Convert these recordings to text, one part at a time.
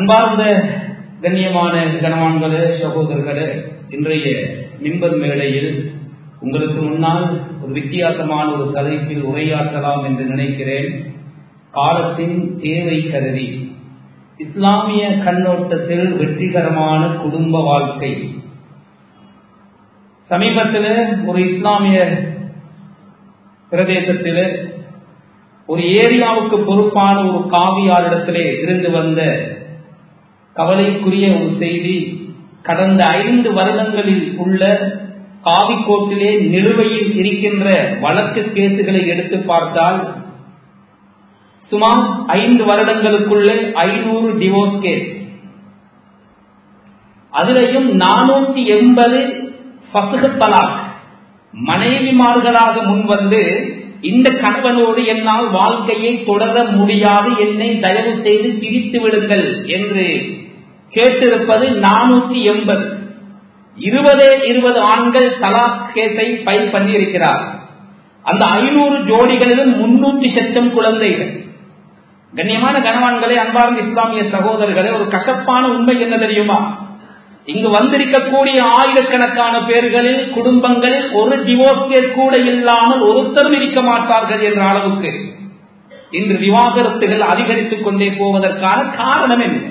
அன்பார்ந்த கண்ணியமான கனவான்களே சகோதரர்களே இன்றைய மின்பர் மேடையில் உங்களுக்கு முன்னால் ஒரு வித்தியாசமான ஒரு தலைப்பில் உரையாற்றலாம் என்று நினைக்கிறேன் காலத்தின் தேவை கருதி இஸ்லாமிய கண்ணோட்டத்தில் வெற்றிகரமான குடும்ப வாழ்க்கை சமீபத்தில் ஒரு இஸ்லாமிய பிரதேசத்தில் ஒரு ஏரியாவுக்கு பொறுப்பான ஒரு காவியாரிடத்திலே இருந்து வந்த கவலைக்குரிய ஒரு செய்தி கடந்த ஐந்து வருடங்களில் உள்ள காவிக்கோட்டிலே நிலுவையில் இருக்கின்ற வழக்கு கேசுகளை எடுத்து பார்த்தால் சுமார் ஐந்து வருடங்களுக்குள்ளே ஐநூறு டிவோர்ஸ் கேஸ் அதிலையும் நானூத்தி எண்பது பசுகத்தலாக் மனைவிமார்களாக முன்வந்து இந்த கணவனோடு என்னால் வாழ்க்கையை தொடர முடியாது என்னை தயவு செய்து பிரித்து விடுங்கள் என்று கேட்டிருப்பது நானூத்தி எண்பது இருபதே இருபது ஆண்கள் தலாக் கேஸை பயிர் பண்ணியிருக்கிறார் அந்த ஐநூறு ஜோடிகளிலும் முன்னூற்றி சட்டம் குழந்தைகள் கண்ணியமான கனவான்களே அன்பார்ந்த இஸ்லாமிய சகோதரர்களே ஒரு கசப்பான உண்மை என்ன தெரியுமா இங்கு வந்திருக்கக்கூடிய ஆயிரக்கணக்கான பேர்களில் குடும்பங்களில் ஒரு டிவோர்ஸ் கேஸ் கூட இல்லாமல் ஒருத்தரும் இருக்க மாட்டார்கள் என்ற அளவுக்கு இன்று விவாகரத்துகள் அதிகரித்துக் கொண்டே போவதற்கான காரணம் என்ன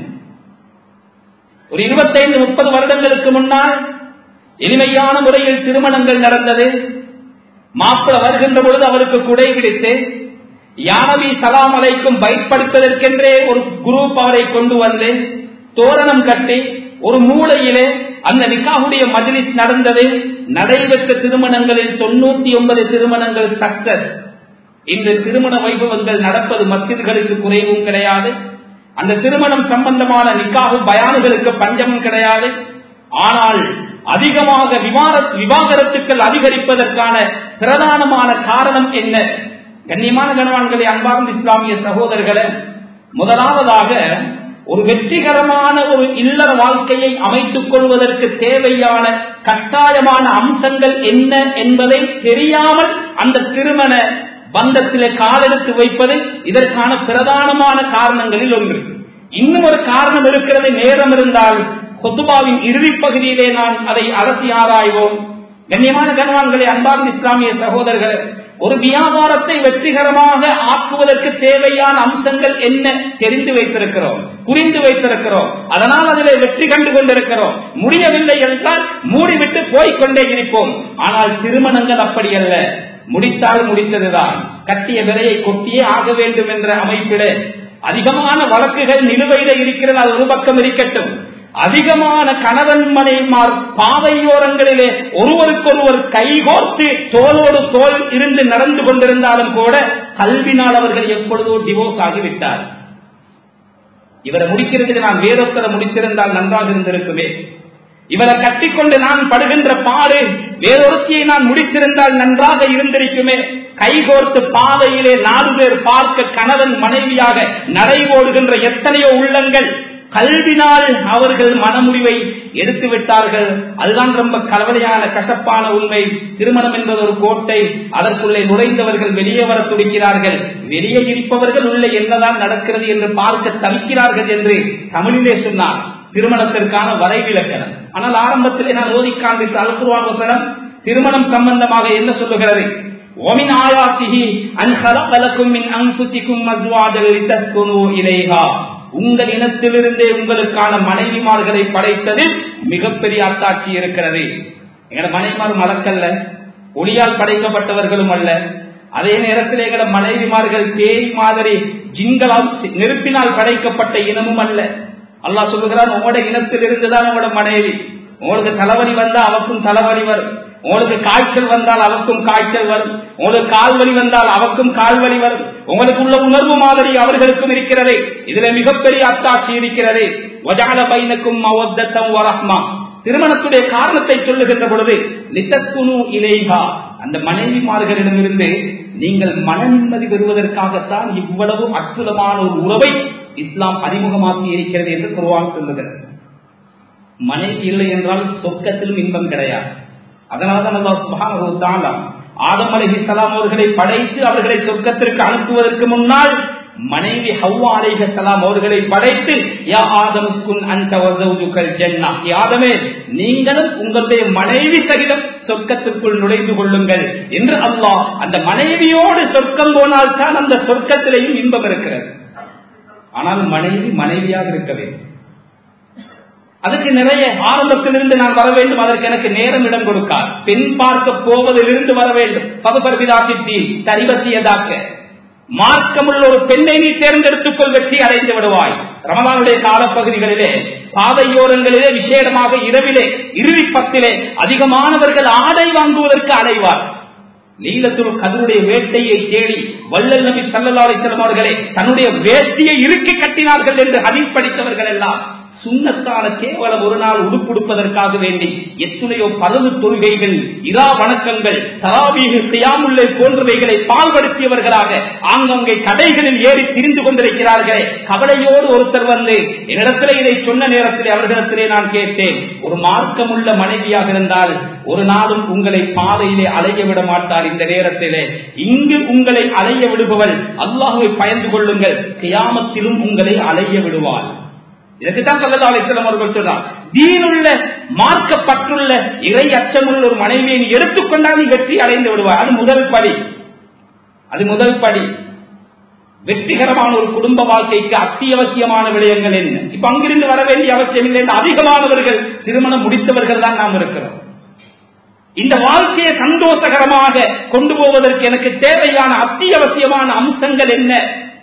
ஒரு இருபத்தைந்து முப்பது வருடங்களுக்கு முன்னால் எளிமையான முறையில் திருமணங்கள் நடந்தது மாப்பிள வருகின்ற பொழுது அவருக்கு குடை பிடித்து யானவி சலாம் அலைக்கும் பயன்படுத்துவதற்கென்றே ஒரு குரூப் அவரை கொண்டு வந்து தோரணம் கட்டி ஒரு மூலையிலே அந்த நிக்காவுடைய மஜிலிஸ் நடந்தது நடைபெற்ற திருமணங்களில் தொண்ணூத்தி ஒன்பது திருமணங்கள் சக்சஸ் இந்த திருமண வைபவங்கள் நடப்பது மசித்களுக்கு குறைவும் கிடையாது அந்த திருமணம் சம்பந்தமான நிக்காகு பயானுகளுக்கு பஞ்சமும் கிடையாது ஆனால் அதிகமாக விவாகரத்துக்கள் அதிகரிப்பதற்கான பிரதானமான காரணம் என்ன கண்ணியமான கணவான்களை அன்பார்ந்த இஸ்லாமிய சகோதரர்களை முதலாவதாக ஒரு வெற்றிகரமான ஒரு இல்லற வாழ்க்கையை அமைத்துக் கொள்வதற்கு தேவையான கட்டாயமான அம்சங்கள் என்ன என்பதை தெரியாமல் அந்த திருமண பந்தத்திலே காலெடுத்து வைப்பது இதற்கான பிரதானமான காரணங்களில் ஒன்று இன்னும் ஒரு காரணம் இருக்கிறது நேரம் இருந்தால் கொத்துபாவின் இறுதி பகுதியிலே நான் அதை அலசி ஆராய்வோம் கண்ணியமான கனவான்களை அன்பார்ந்த இஸ்லாமிய சகோதரர்கள் ஒரு வியாபாரத்தை வெற்றிகரமாக ஆக்குவதற்கு தேவையான அம்சங்கள் என்ன தெரிந்து வைத்திருக்கிறோம் புரிந்து வைத்திருக்கிறோம் அதனால் அதில் வெற்றி கண்டு கொண்டிருக்கிறோம் முடியவில்லை என்றால் மூடிவிட்டு போய்கொண்டே இருப்போம் ஆனால் திருமணங்கள் அப்படி அல்ல முடித்தால் முடித்ததுதான் கட்டிய விலையை கொட்டியே ஆக வேண்டும் என்ற அமைப்பிட அதிகமான வழக்குகள் நிலுவையில இருக்கிறது அது ஒரு பக்கம் இருக்கட்டும் அதிகமான கணவன் மனைமார் பாதையோரங்களிலே ஒருவருக்கொருவர் கைகோர்த்து தோளோடு தோல் இருந்து நடந்து கொண்டிருந்தாலும் கூட கல்வினால் அவர்கள் எப்பொழுதோ டிவோர்ஸ் ஆகிவிட்டார் இவரை முடிக்கிறதுக்கு நான் வேறொத்தரை முடித்திருந்தால் நன்றாக இருந்திருக்குமே இவரை கட்டிக்கொண்டு நான் படுகின்ற பாடு வேறொருத்தியை நான் முடித்திருந்தால் நன்றாக இருந்திருக்குமே கைகோர்த்து பாதையிலே நாலு பேர் பார்க்க கணவன் மனைவியாக நடைபோடுகின்ற எத்தனையோ உள்ளங்கள் கல்வினால் அவர்கள் மனமுடிவை எடுத்து விட்டார்கள் அதுதான் ரொம்ப கலவலையான கசப்பான உண்மை திருமணம் என்பது ஒரு கோட்டை அதற்குள்ளே நுழைந்தவர்கள் வெளியே வர துடிக்கிறார்கள் வெளியே இருப்பவர்கள் உள்ளே என்னதான் நடக்கிறது என்று பார்க்க தவிக்கிறார்கள் என்று தமிழிலே சொன்னார் திருமணத்திற்கான வரைவிலக்கணம் ஆனால் ஆரம்பத்திலே நான் ஓதி காண்பித்த அல்குருவான் வசனம் திருமணம் சம்பந்தமாக என்ன சொல்லுகிறது ஓமின் ஆயாசிஹி அன்ஹலக்கும் மின் அன்புசிக்கும் மஸ்வாஜல் லிதஸ்குனு இலைஹா உங்கள் இனத்திலிருந்தே உங்களுக்கான மனைவிமார்களை படைத்ததில் மிகப்பெரிய அத்தாட்சி இருக்கிறது எங்கட மனைவிமார் மலக்கல்ல ஒளியால் படைக்கப்பட்டவர்களும் அல்ல அதே நேரத்தில் எங்கட மனைவிமார்கள் பேய் மாதிரி ஜிங்களால் நெருப்பினால் படைக்கப்பட்ட இனமும் அல்ல அல்லா சொல்லுகிறான் உங்களோட இனத்தில் இருந்துதான் உங்களோட மனைவி உங்களுக்கு தலைவலி வந்தா அவக்கும் தலைவலி வரும் உங்களுக்கு காய்ச்சல் வந்தால் அவக்கும் காய்ச்சல் வரும் உங்களுக்கு கால்வலி வந்தால் அவக்கும் கால்வலி வரும் உங்களுக்கு உள்ள உணர்வு மாதிரி அவர்களுக்கும் இருக்கிறது இதுல மிகப்பெரிய அத்தாட்சி இருக்கிறது வஜால பைனக்கும் மவத்தம் வரஹ்மா திருமணத்துடைய காரணத்தை சொல்லுகின்ற பொழுது லித்தத்துணு இலேகா அந்த மனைவிமார்களிடமிருந்து நீங்கள் மன நிம்மதி பெறுவதற்காகத்தான் இவ்வளவு அற்புதமான ஒரு உறவை இஸ்லாம் அறிமுகமாக்கி இருக்கிறது என்று குருவான் சொல்லுகிறது மனைவி இல்லை என்றால் சொர்க்கத்திலும் இன்பம் கிடையாது அதனால்தான் அல்லா சுபான ஆதம் அலஹி சலாம் அவர்களை படைத்து அவர்களை சொர்க்கத்திற்கு அனுப்புவதற்கு முன்னால் மனைவி ஹவ்வா அலைஹிஸ்ஸலாம் அவர்களை படைத்து யா ஆதமுஸ்குன் அன்த வஸௌஜுகல் ஜன்னah யாதமே நீங்களும் உங்களுடைய மனைவி சகிதம் சொர்க்கத்திற்குள் நுழைந்து கொள்ளுங்கள் என்று அல்லாஹ் அந்த மனைவியோடு சொர்க்கம் போனால் தான் அந்த சொர்க்கத்திலேயும் இன்பம் இருக்கிறது ஆனால் மனைவி மனைவியாக இருக்க வேண்டும் அதுக்கு நிறைய ஆரம்பத்திலிருந்து நான் வர வேண்டும் அதற்கு எனக்கு நேரம் இடம் கொடுக்கார் பெண் பார்க்க போவதிலிருந்து வர வேண்டும் பகுபர்விதாசித்தி தரிவசியதாக்க மார்க்கமுள்ள ஒரு பெண்ணை நீ தேர்ந்தெடுத்துக் கொள் வெற்றி அடைந்து விடுவாய் ரமலானுடைய காலப்பகுதிகளிலே பாதையோரங்களிலே விசேடமாக இரவிலே இறுதி பத்திலே அதிகமானவர்கள் ஆடை வாங்குவதற்கு அலைவார் நீலத்துள் கதருடைய வேட்டையை தேடி வள்ளல் நபி சல்லா அலிஸ்லாம் அவர்களே தன்னுடைய வேஷ்டியை இறுக்கி கட்டினார்கள் என்று அதில் படித்தவர்கள் எல்லாம் சுண்ணத்தான கேவலம் ஒரு நாள் உடுப்புடுப்பதற்காக வேண்டி எத்துணையோ பலவு தொழுகைகள் இரா வணக்கங்கள் தராபீக செய்யாமுல்லை போன்றவைகளை பால்படுத்தியவர்களாக ஆங்கங்கே கடைகளில் ஏறி திரிந்து கொண்டிருக்கிறார்களே கவலையோடு ஒருத்தர் வந்து என்னிடத்திலே இதை சொன்ன நேரத்திலே அவர்களிடத்திலே நான் கேட்டேன் ஒரு மார்க்கமுள்ள மனைவியாக இருந்தால் ஒரு நாளும் உங்களை பாதையிலே அலைய விட மாட்டார் இந்த நேரத்திலே இங்கு உங்களை அலைய விடுபவள் அல்லாஹுவை பயந்து கொள்ளுங்கள் கியாமத்திலும் உங்களை அலைய விடுவாள் இதுக்குத்தான் சொல்லதா அலிஸ்லாம் அவர்கள் சொன்னார் தீனுள்ள மார்க்கப்பட்டுள்ள இறை அச்சமுள்ள ஒரு மனைவியை நீ எடுத்துக்கொண்டால் நீ வெற்றி அடைந்து விடுவாய் அது முதல் படி அது முதல் படி வெற்றிகரமான ஒரு குடும்ப வாழ்க்கைக்கு அத்தியாவசியமான விடயங்கள் என்ன இப்ப அங்கிருந்து வர வேண்டிய அவசியம் இல்லை என்று அதிகமானவர்கள் திருமணம் முடித்தவர்கள் தான் நாம் இருக்கிறோம் இந்த வாழ்க்கையை சந்தோஷகரமாக கொண்டு போவதற்கு எனக்கு தேவையான அத்தியாவசியமான அம்சங்கள் என்ன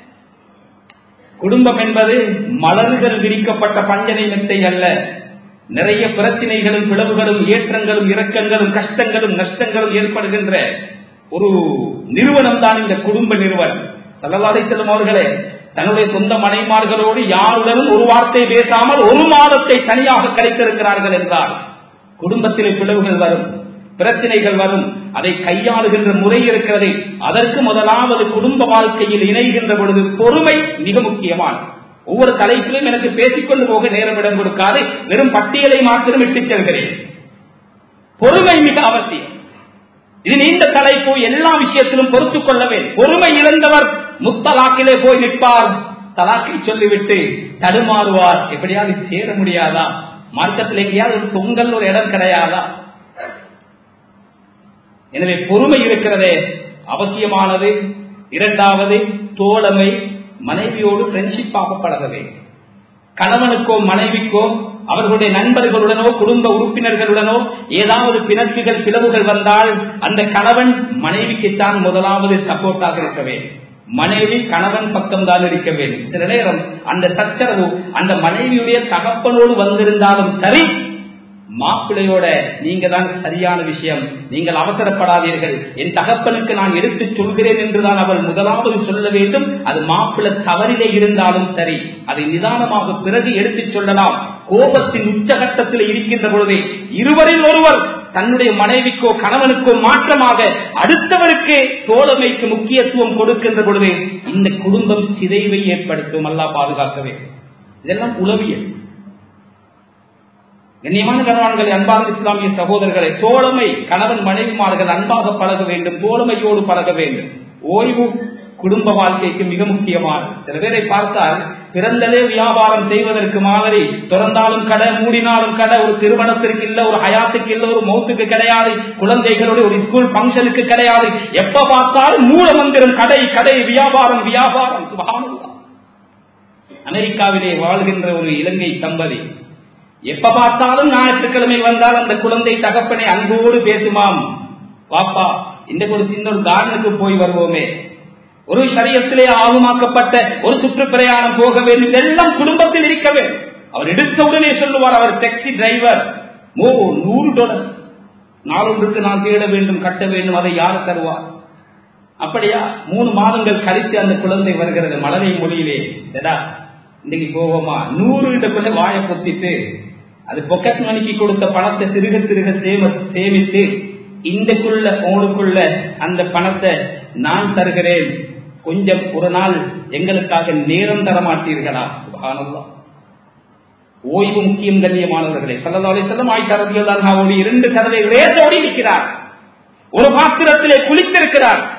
குடும்பம் என்பது மலர்கள் விரிக்கப்பட்ட பஞ்சனை மெத்தை அல்ல நிறைய பிரச்சனைகளும் பிளவுகளும் ஏற்றங்களும் இறக்கங்களும் கஷ்டங்களும் நஷ்டங்களும் ஏற்படுகின்ற ஒரு நிறுவனம் தான் இந்த குடும்ப நிறுவனம் சல்லவாதை செல்லும் அவர்களே தன்னுடைய சொந்த மனைமார்களோடு யாருடனும் ஒரு வார்த்தை பேசாமல் ஒரு மாதத்தை தனியாக கழித்திருக்கிறார்கள் என்றால் குடும்பத்திலே பிளவுகள் வரும் பிரச்சனைகள் வரும் அதை கையாளுகின்ற முறை இருக்கிறது அதற்கு முதலாவது குடும்ப வாழ்க்கையில் இணைகின்ற பொழுது பொறுமை மிக முக்கியமான ஒவ்வொரு தலைப்பிலும் எனக்கு பேசிக்கொண்டு போக நேரம் இடம் கொடுக்காது வெறும் பட்டியலை மாத்திரம் இட்டுச் செல்கிறேன் பொறுமை மிக அவசியம் இது நீண்ட தலைப்பு எல்லா விஷயத்திலும் பொறுத்துக் கொள்ள வேண்டும் பொறுமை இழந்தவர் முத்தலாக்கிலே போய் நிற்பார் தலாக்கை சொல்லிவிட்டு தடுமாறுவார் எப்படியாவது சேர முடியாதா மார்க்கத்தில் எங்கேயாவது ஒரு தொங்கல் ஒரு இடம் கிடையாதா எனவே பொறுமை இருக்கிறதே அவசியமானது இரண்டாவது தோழமை மனைவியோடு ஃப்ரெண்ட்ஷிப்பாக பழக வேண்டும் கணவனுக்கோ மனைவிக்கோ அவர்களுடைய நண்பர்களுடனோ குடும்ப உறுப்பினர்களுடனோ ஏதாவது பிணக்குகள் பிளவுகள் வந்தால் அந்த கணவன் மனைவிக்குத்தான் முதலாவது சப்போர்ட்டாக இருக்க வேண்டும் மனைவி கணவன் பக்கம் தான் இருக்க வேண்டும் சில நேரம் அந்த சச்சரவு அந்த மனைவியுடைய தகப்பனோடு வந்திருந்தாலும் சரி மாப்பிள்ளையோட நீங்க தான் சரியான விஷயம் நீங்கள் அவசரப்படாதீர்கள் என் தகப்பனுக்கு நான் எடுத்து சொல்கிறேன் என்றுதான் அவள் முதலாவது சொல்ல வேண்டும் அது மாப்பிள்ளை தவறிலே இருந்தாலும் சரி அதை நிதானமாக பிறகு எடுத்துச் சொல்லலாம் கோபத்தின் உச்சகட்டத்தில் இருக்கின்ற பொழுதே இருவரில் ஒருவர் தன்னுடைய மனைவிக்கோ கணவனுக்கோ மாற்றமாக அடுத்தவருக்கு தோழமைக்கு முக்கியத்துவம் கொடுக்கின்ற பொழுது இந்த குடும்பம் சிதைவை ஏற்படுத்தும் அல்லா பாதுகாக்கவே இதெல்லாம் உளவியல் கண்ணியமான கணவான்களை அன்பாக இஸ்லாமிய சகோதரர்களை தோழமை கணவன் மனைவிமார்கள் அன்பாக பழக வேண்டும் தோழமையோடு பழக வேண்டும் ஓய்வு குடும்ப வாழ்க்கைக்கு மிக முக்கியமானது சில பேரை பார்த்தால் பிறந்ததே வியாபாரம் செய்வதற்கு மாதிரி திறந்தாலும் கடை மூடினாலும் கடை ஒரு திருமணத்திற்கு இல்ல ஒரு ஹயாத்துக்கு இல்ல ஒரு மௌத்துக்கு கிடையாது குழந்தைகளுடைய ஒரு ஸ்கூல் பங்கனுக்கு கிடையாது எப்ப பார்த்தாலும் மூல மந்திரம் கடை கடை வியாபாரம் வியாபாரம் சுபானுல்லா அமெரிக்காவிலே வாழ்கின்ற ஒரு இலங்கை தம்பதி எப்ப பார்த்தாலும் ஞாயிற்றுக்கிழமை வந்தால் அந்த குழந்தை தகப்பனை அன்போடு பேசுமாம் பாப்பா இன்றைக்கு ஒரு சின்ன ஒரு கார்டனுக்கு போய் வருவோமே ஒரு சரியத்திலே ஆகுமாக்கப்பட்ட ஒரு சுற்றுப்பிரயாணம் போக வேண்டும் இதெல்லாம் குடும்பத்தில் இருக்க வேண்டும் அவர் எடுத்த உடனே சொல்லுவார் அவர் டாக்ஸி டிரைவர் ஓ நூறு டாலர் நாளொன்றுக்கு நான் தேட வேண்டும் கட்ட வேண்டும் அதை யார் தருவார் அப்படியா மூணு மாதங்கள் கழித்து அந்த குழந்தை வருகிறது மலரை மொழியிலே எடா இன்னைக்கு போவோமா நூறு இடக்குள்ள வாயை பொத்திட்டு அது பொக்கெட் மணிக்கு கொடுத்த பணத்தை சிறுக சிறுக சேம சேமித்து இந்தக்குள்ள உங்களுக்குள்ள அந்த பணத்தை நான் தருகிறேன் கொஞ்சம் ஒரு நாள் எங்களுக்காக நேரம் தர மாட்டீர்களா சுபஹானல்லாஹ். ஓய்வு முக்கியம் கண்ணியமானவர்களே சல்லல்லாஹு செல்லம் ஆயிஷா ரலியல்லாஹு இரண்டு கதவை ரேசோடி இருக்கிறார் ஒரு பாத்திரத்திலே குளித்திருக்கிறார்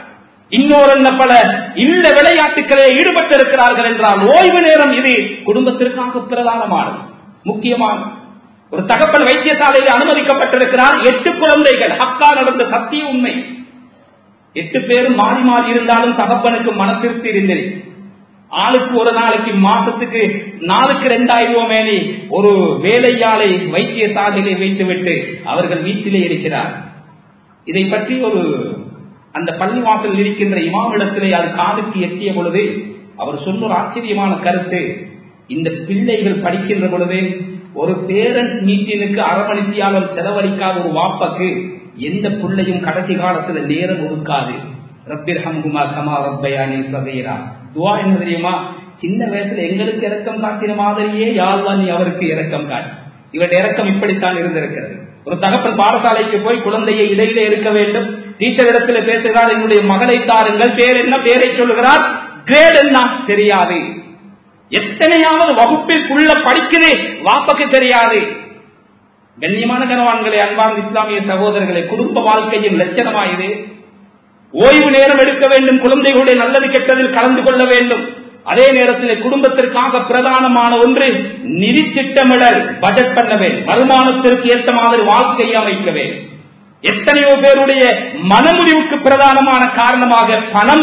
இன்னொரு பல இல்ல விளையாட்டுகளில் ஈடுபட்டு இருக்கிறார்கள் என்றால் ஓய்வு நேரம் இது குடும்பத்திற்காக பிரதானமானது முக்கியமானது ஒரு தகப்பன் வைத்தியசாலையில் அனுமதிக்கப்பட்டிருக்கிறார் எட்டு குழந்தைகள் ஹக்கா நடந்த சத்திய உண்மை எட்டு பேரும் மாறி மாறி இருந்தாலும் தகப்பனுக்கு மனத்திருப்தி இருந்தது ஆளுக்கு ஒரு நாளைக்கு மாசத்துக்கு நாளுக்கு ரெண்டாயிரம் ரூபாய் ஒரு வேலையாளை வைத்தியசாலையிலே வைத்துவிட்டு அவர்கள் வீட்டிலே இருக்கிறார் இதை பற்றி ஒரு அந்த பள்ளிவாசல் இருக்கின்ற இமாமிடத்திலே அது காதுக்கு எட்டிய பொழுது அவர் சொன்ன ஒரு ஆச்சரியமான கருத்து இந்த பிள்ளைகள் படிக்கின்ற பொழுது ஒரு பேரண்ட்ஸ் மீட்டினுக்கு அரவணைத்தியாளர் செலவழிக்காத ஒரு வாப்பக்கு எந்த பிள்ளையும் கடைசி காலத்துல நேரம் ஒதுக்காது ரப்பிர் ஹம்குமா கமா ரப்பயானி சதையரா துவா என்ன தெரியுமா சின்ன வயசுல எங்களுக்கு இறக்கம் காட்டின மாதிரியே யாழ்லா நீ அவருக்கு இறக்கம் காட்டு இவருடைய இறக்கம் இப்படித்தான் இருந்திருக்கிறது ஒரு தகப்பன் பாடசாலைக்கு போய் குழந்தையை இடையிலே இருக்க வேண்டும் டீச்சர் இடத்துல பேசுகிறார் என்னுடைய மகளை தாருங்கள் பேர் என்ன பேரை சொல்லுகிறார் கிரேட் என்ன தெரியாது எத்தனையாவது வகுப்பிற்குள்ள படிக்குது வாப்பக்கு தெரியாது கண்ணியமான கனவான்களே அன்பார்ந்த இஸ்லாமிய சகோதரர்களே குடும்ப வாழ்க்கையின் லட்சணமாயுது ஓய்வு நேரம் எடுக்க வேண்டும் குழந்தைகளுடைய நல்லது கெட்டதில் கலந்து கொள்ள வேண்டும் அதே நேரத்தில் குடும்பத்திற்காக பிரதானமான ஒன்று நிதி திட்டமிடல் பட்ஜெட் பண்ண வேண்டும் வருமானத்திற்கு ஏற்ற மாதிரி வாழ்க்கையை அமைக்க வேண்டும் எத்தனையோ பேருடைய மனமுடிவுக்கு பிரதானமான காரணமாக பணம்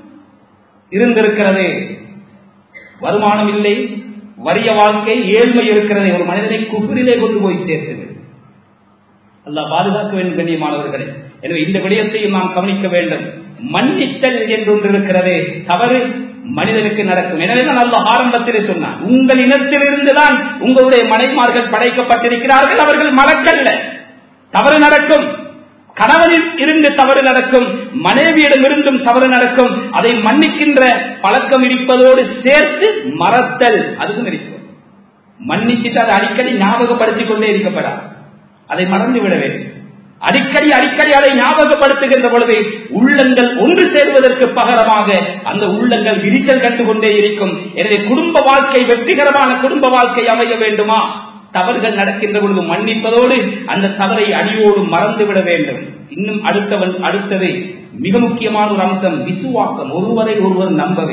இருந்திருக்கிறது வருமானம் இல்லை வறிய வாழ்க்கை ஏழ்மை இருக்கிறது ஒரு மனிதனை குபிரிலே கொண்டு போய் சேர்த்தது அல்ல பாதுகாக்க வேண்டும் கண்ணியமானவர்களே எனவே இந்த விடயத்தையும் நாம் கவனிக்க வேண்டும் மன்னித்தல் என்று ஒன்று இருக்கிறது தவறு மனிதனுக்கு நடக்கும் எனவே நல்ல ஆரம்பத்திலே சொன்னான் உங்கள் இனத்திலிருந்துதான் உங்களுடைய மனைமார்கள் படைக்கப்பட்டிருக்கிறார்கள் அவர்கள் மலக்கல்ல தவறு நடக்கும் கணவனில் இருந்து தவறு நடக்கும் மனைவியிடம் இருந்தும் தவறு நடக்கும் அதை மன்னிக்கின்ற பழக்கம் இருப்பதோடு சேர்த்து மறத்தல் அதுவும் இருக்கும் மன்னிச்சுட்டு அதை அடிக்கடி ஞாபகப்படுத்திக் கொண்டே இருக்கப்படாது அதை மறந்து விட வேண்டும் அடிக்கடி அடிக்கடி அதை ஞாபகப்படுத்துகின்ற பொழுது உள்ளங்கள் ஒன்று சேருவதற்கு பகரமாக அந்த உள்ளங்கள் விரிசல் கண்டு கொண்டே இருக்கும் எனவே குடும்ப வாழ்க்கை வெற்றிகரமான குடும்ப வாழ்க்கை அமைய வேண்டுமா தவறுகள் நடக்கின்ற பொழுது மன்னிப்பதோடு அந்த தவறை அடியோடு மறந்துவிட வேண்டும் இன்னும் அடுத்தவன் அடுத்தது மிக முக்கியமான ஒரு அம்சம் விசுவாசம் ஒருவரை ஒருவர் நம்பவே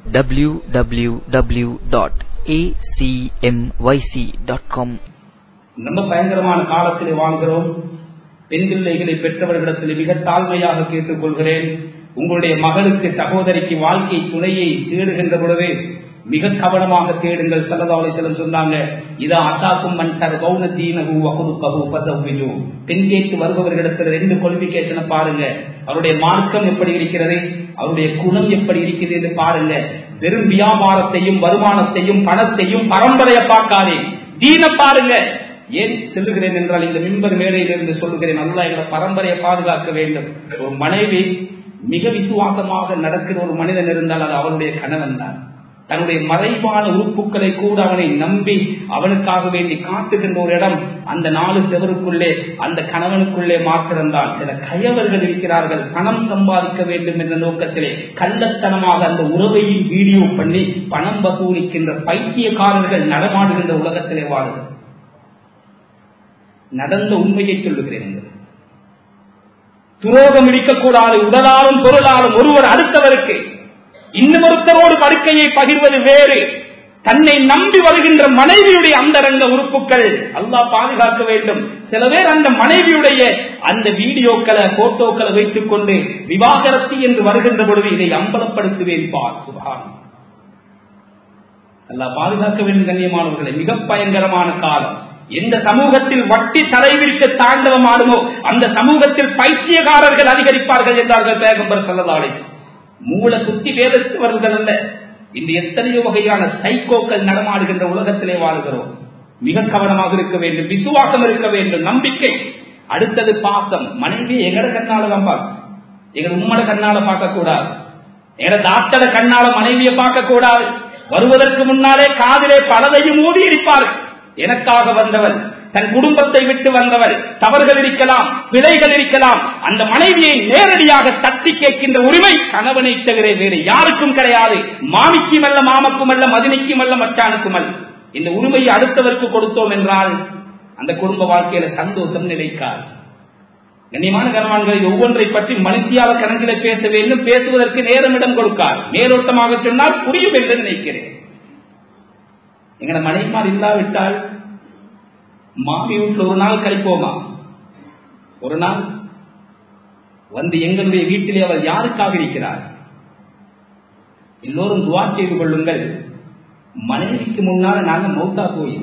www.acmyc.com ரொம்ப பயங்கரமான காலத்திலே வாழ்கிறோம் பெண் பிள்ளைகளை பெற்றவர்களிடத்தில் மிக தாழ்மையாக கேட்டுக்கொள்கிறேன் உங்களுடைய மகளுக்கு சகோதரிக்கு வாழ்க்கை துணையை தேடுகின்ற பொழுது மிக கவனமாக தேடுங்கள் சல்லதாவளை செல்லம் சொன்னாங்க இதா அத்தாக்கும் மன்டர் கௌன தீனகு வகுது பகு பசவிஜு தென்கேக்கு வருபவர்களிடத்தில் ரெண்டு குவாலிபிகேஷனை பாருங்க அவருடைய மார்க்கம் எப்படி இருக்கிறது அவருடைய குணம் எப்படி இருக்கிறது என்று பாருங்க வெறும் வியாபாரத்தையும் வருமானத்தையும் பணத்தையும் பரம்பரையை பார்க்காதே தீன பாருங்க ஏன் சொல்லுகிறேன் என்றால் இந்த மின்பர் மேடையில் இருந்து சொல்லுகிறேன் அல்லா எங்களை பரம்பரையை பாதுகாக்க வேண்டும் ஒரு மனைவி மிக விசுவாசமாக நடக்கிற ஒரு மனிதன் இருந்தால் அது அவருடைய கணவன் தான் தன்னுடைய மறைவான உறுப்புகளை கூட அவனை நம்பி அவனுக்காக வேண்டி காட்டுகின்ற ஒரு இடம் அந்த நாலு செவருக்குள்ளே அந்த கணவனுக்குள்ளே மாத்திரம்தான் சில கயவர்கள் இருக்கிறார்கள் பணம் சம்பாதிக்க வேண்டும் என்ற நோக்கத்திலே கள்ளத்தனமாக அந்த உறவையும் வீடியோ பண்ணி பணம் வசூலிக்கின்ற பைத்தியக்காரர்கள் நடமாடுகின்ற உலகத்திலே வாழுது நடந்த உண்மையை சொல்லுகிறேன் துரோகம் இருக்கக்கூடாது உடலாலும் பொருளாலும் ஒருவர் அடுத்தவருக்கு இன்னொருத்தரோடு படுக்கையை பகிர்வது வேறு தன்னை நம்பி வருகின்ற மனைவியுடைய அந்தரங்க உறுப்புகள் அல்லாஹ் பாதுகாக்க வேண்டும் சில பேர் அந்த மனைவியுடைய அந்த வீடியோக்களை போட்டோக்களை வைத்துக் கொண்டு விவாகரத்து என்று வருகின்ற பொழுது இதை அம்பலப்படுத்துவேன் பார் சுபான் அல்லாஹ் பாதுகாக்க வேண்டும் கண்ணியமானவர்களை மிக பயங்கரமான காலம் எந்த சமூகத்தில் வட்டி தலைவிரிக்க தாண்டவம் ஆடுமோ அந்த சமூகத்தில் பைத்தியகாரர்கள் அதிகரிப்பார்கள் என்றார்கள் பேகம்பர் சொல்லதாலே மூல குத்தி வேதத்தவர்கள் அல்ல இந்த எத்தனையோ வகையான சைக்கோக்கள் நடமாடுகின்ற உலகத்திலே வாழுகிறோம் மிக கவனமாக இருக்க வேண்டும் விசுவாசம் இருக்க வேண்டும் நம்பிக்கை அடுத்தது பாசம் மனைவி எங்கட கண்ணால தான் பார்க்கும் எங்க உம்மட கண்ணால பார்க்க கூடாது எங்கட டாக்டர கண்ணால மனைவியை பார்க்க கூடாது வருவதற்கு முன்னாலே காதிலே பலதையும் ஊதி இருப்பார்கள் எனக்காக வந்தவள் தன் குடும்பத்தை விட்டு வந்தவள் தவறுகள் இருக்கலாம் பிழைகள் இருக்கலாம் அந்த மனைவியை நேரடியாக தட்டி கேட்கின்ற உரிமை கணவனை தவிர வேறு யாருக்கும் கிடையாது மாமிக்கும் அல்ல மாமக்கும் அல்ல மதினிக்கும் அல்ல மச்சானுக்கும் அல்ல இந்த உரிமையை அடுத்தவருக்கு கொடுத்தோம் என்றால் அந்த குடும்ப வாழ்க்கையில சந்தோஷம் நிலைக்காது கண்ணியமான கர்மான்களை ஒவ்வொன்றை பற்றி மனுஷியால கணக்கில பேச வேண்டும் பேசுவதற்கு நேரம் இடம் கொடுக்கார் மேலோட்டமாக சொன்னால் புரியும் என்று நினைக்கிறேன் எங்கட மனைவிமார் இல்லாவிட்டால் மாமி வீட்டில் ஒரு நாள் கழிப்போமா ஒரு நாள் வந்து எங்களுடைய வீட்டிலே அவர் யாருக்காக இருக்கிறார் எல்லோரும் துவா செய்து கொள்ளுங்கள் மனைவிக்கு முன்னால நாங்க மௌத்தா போய்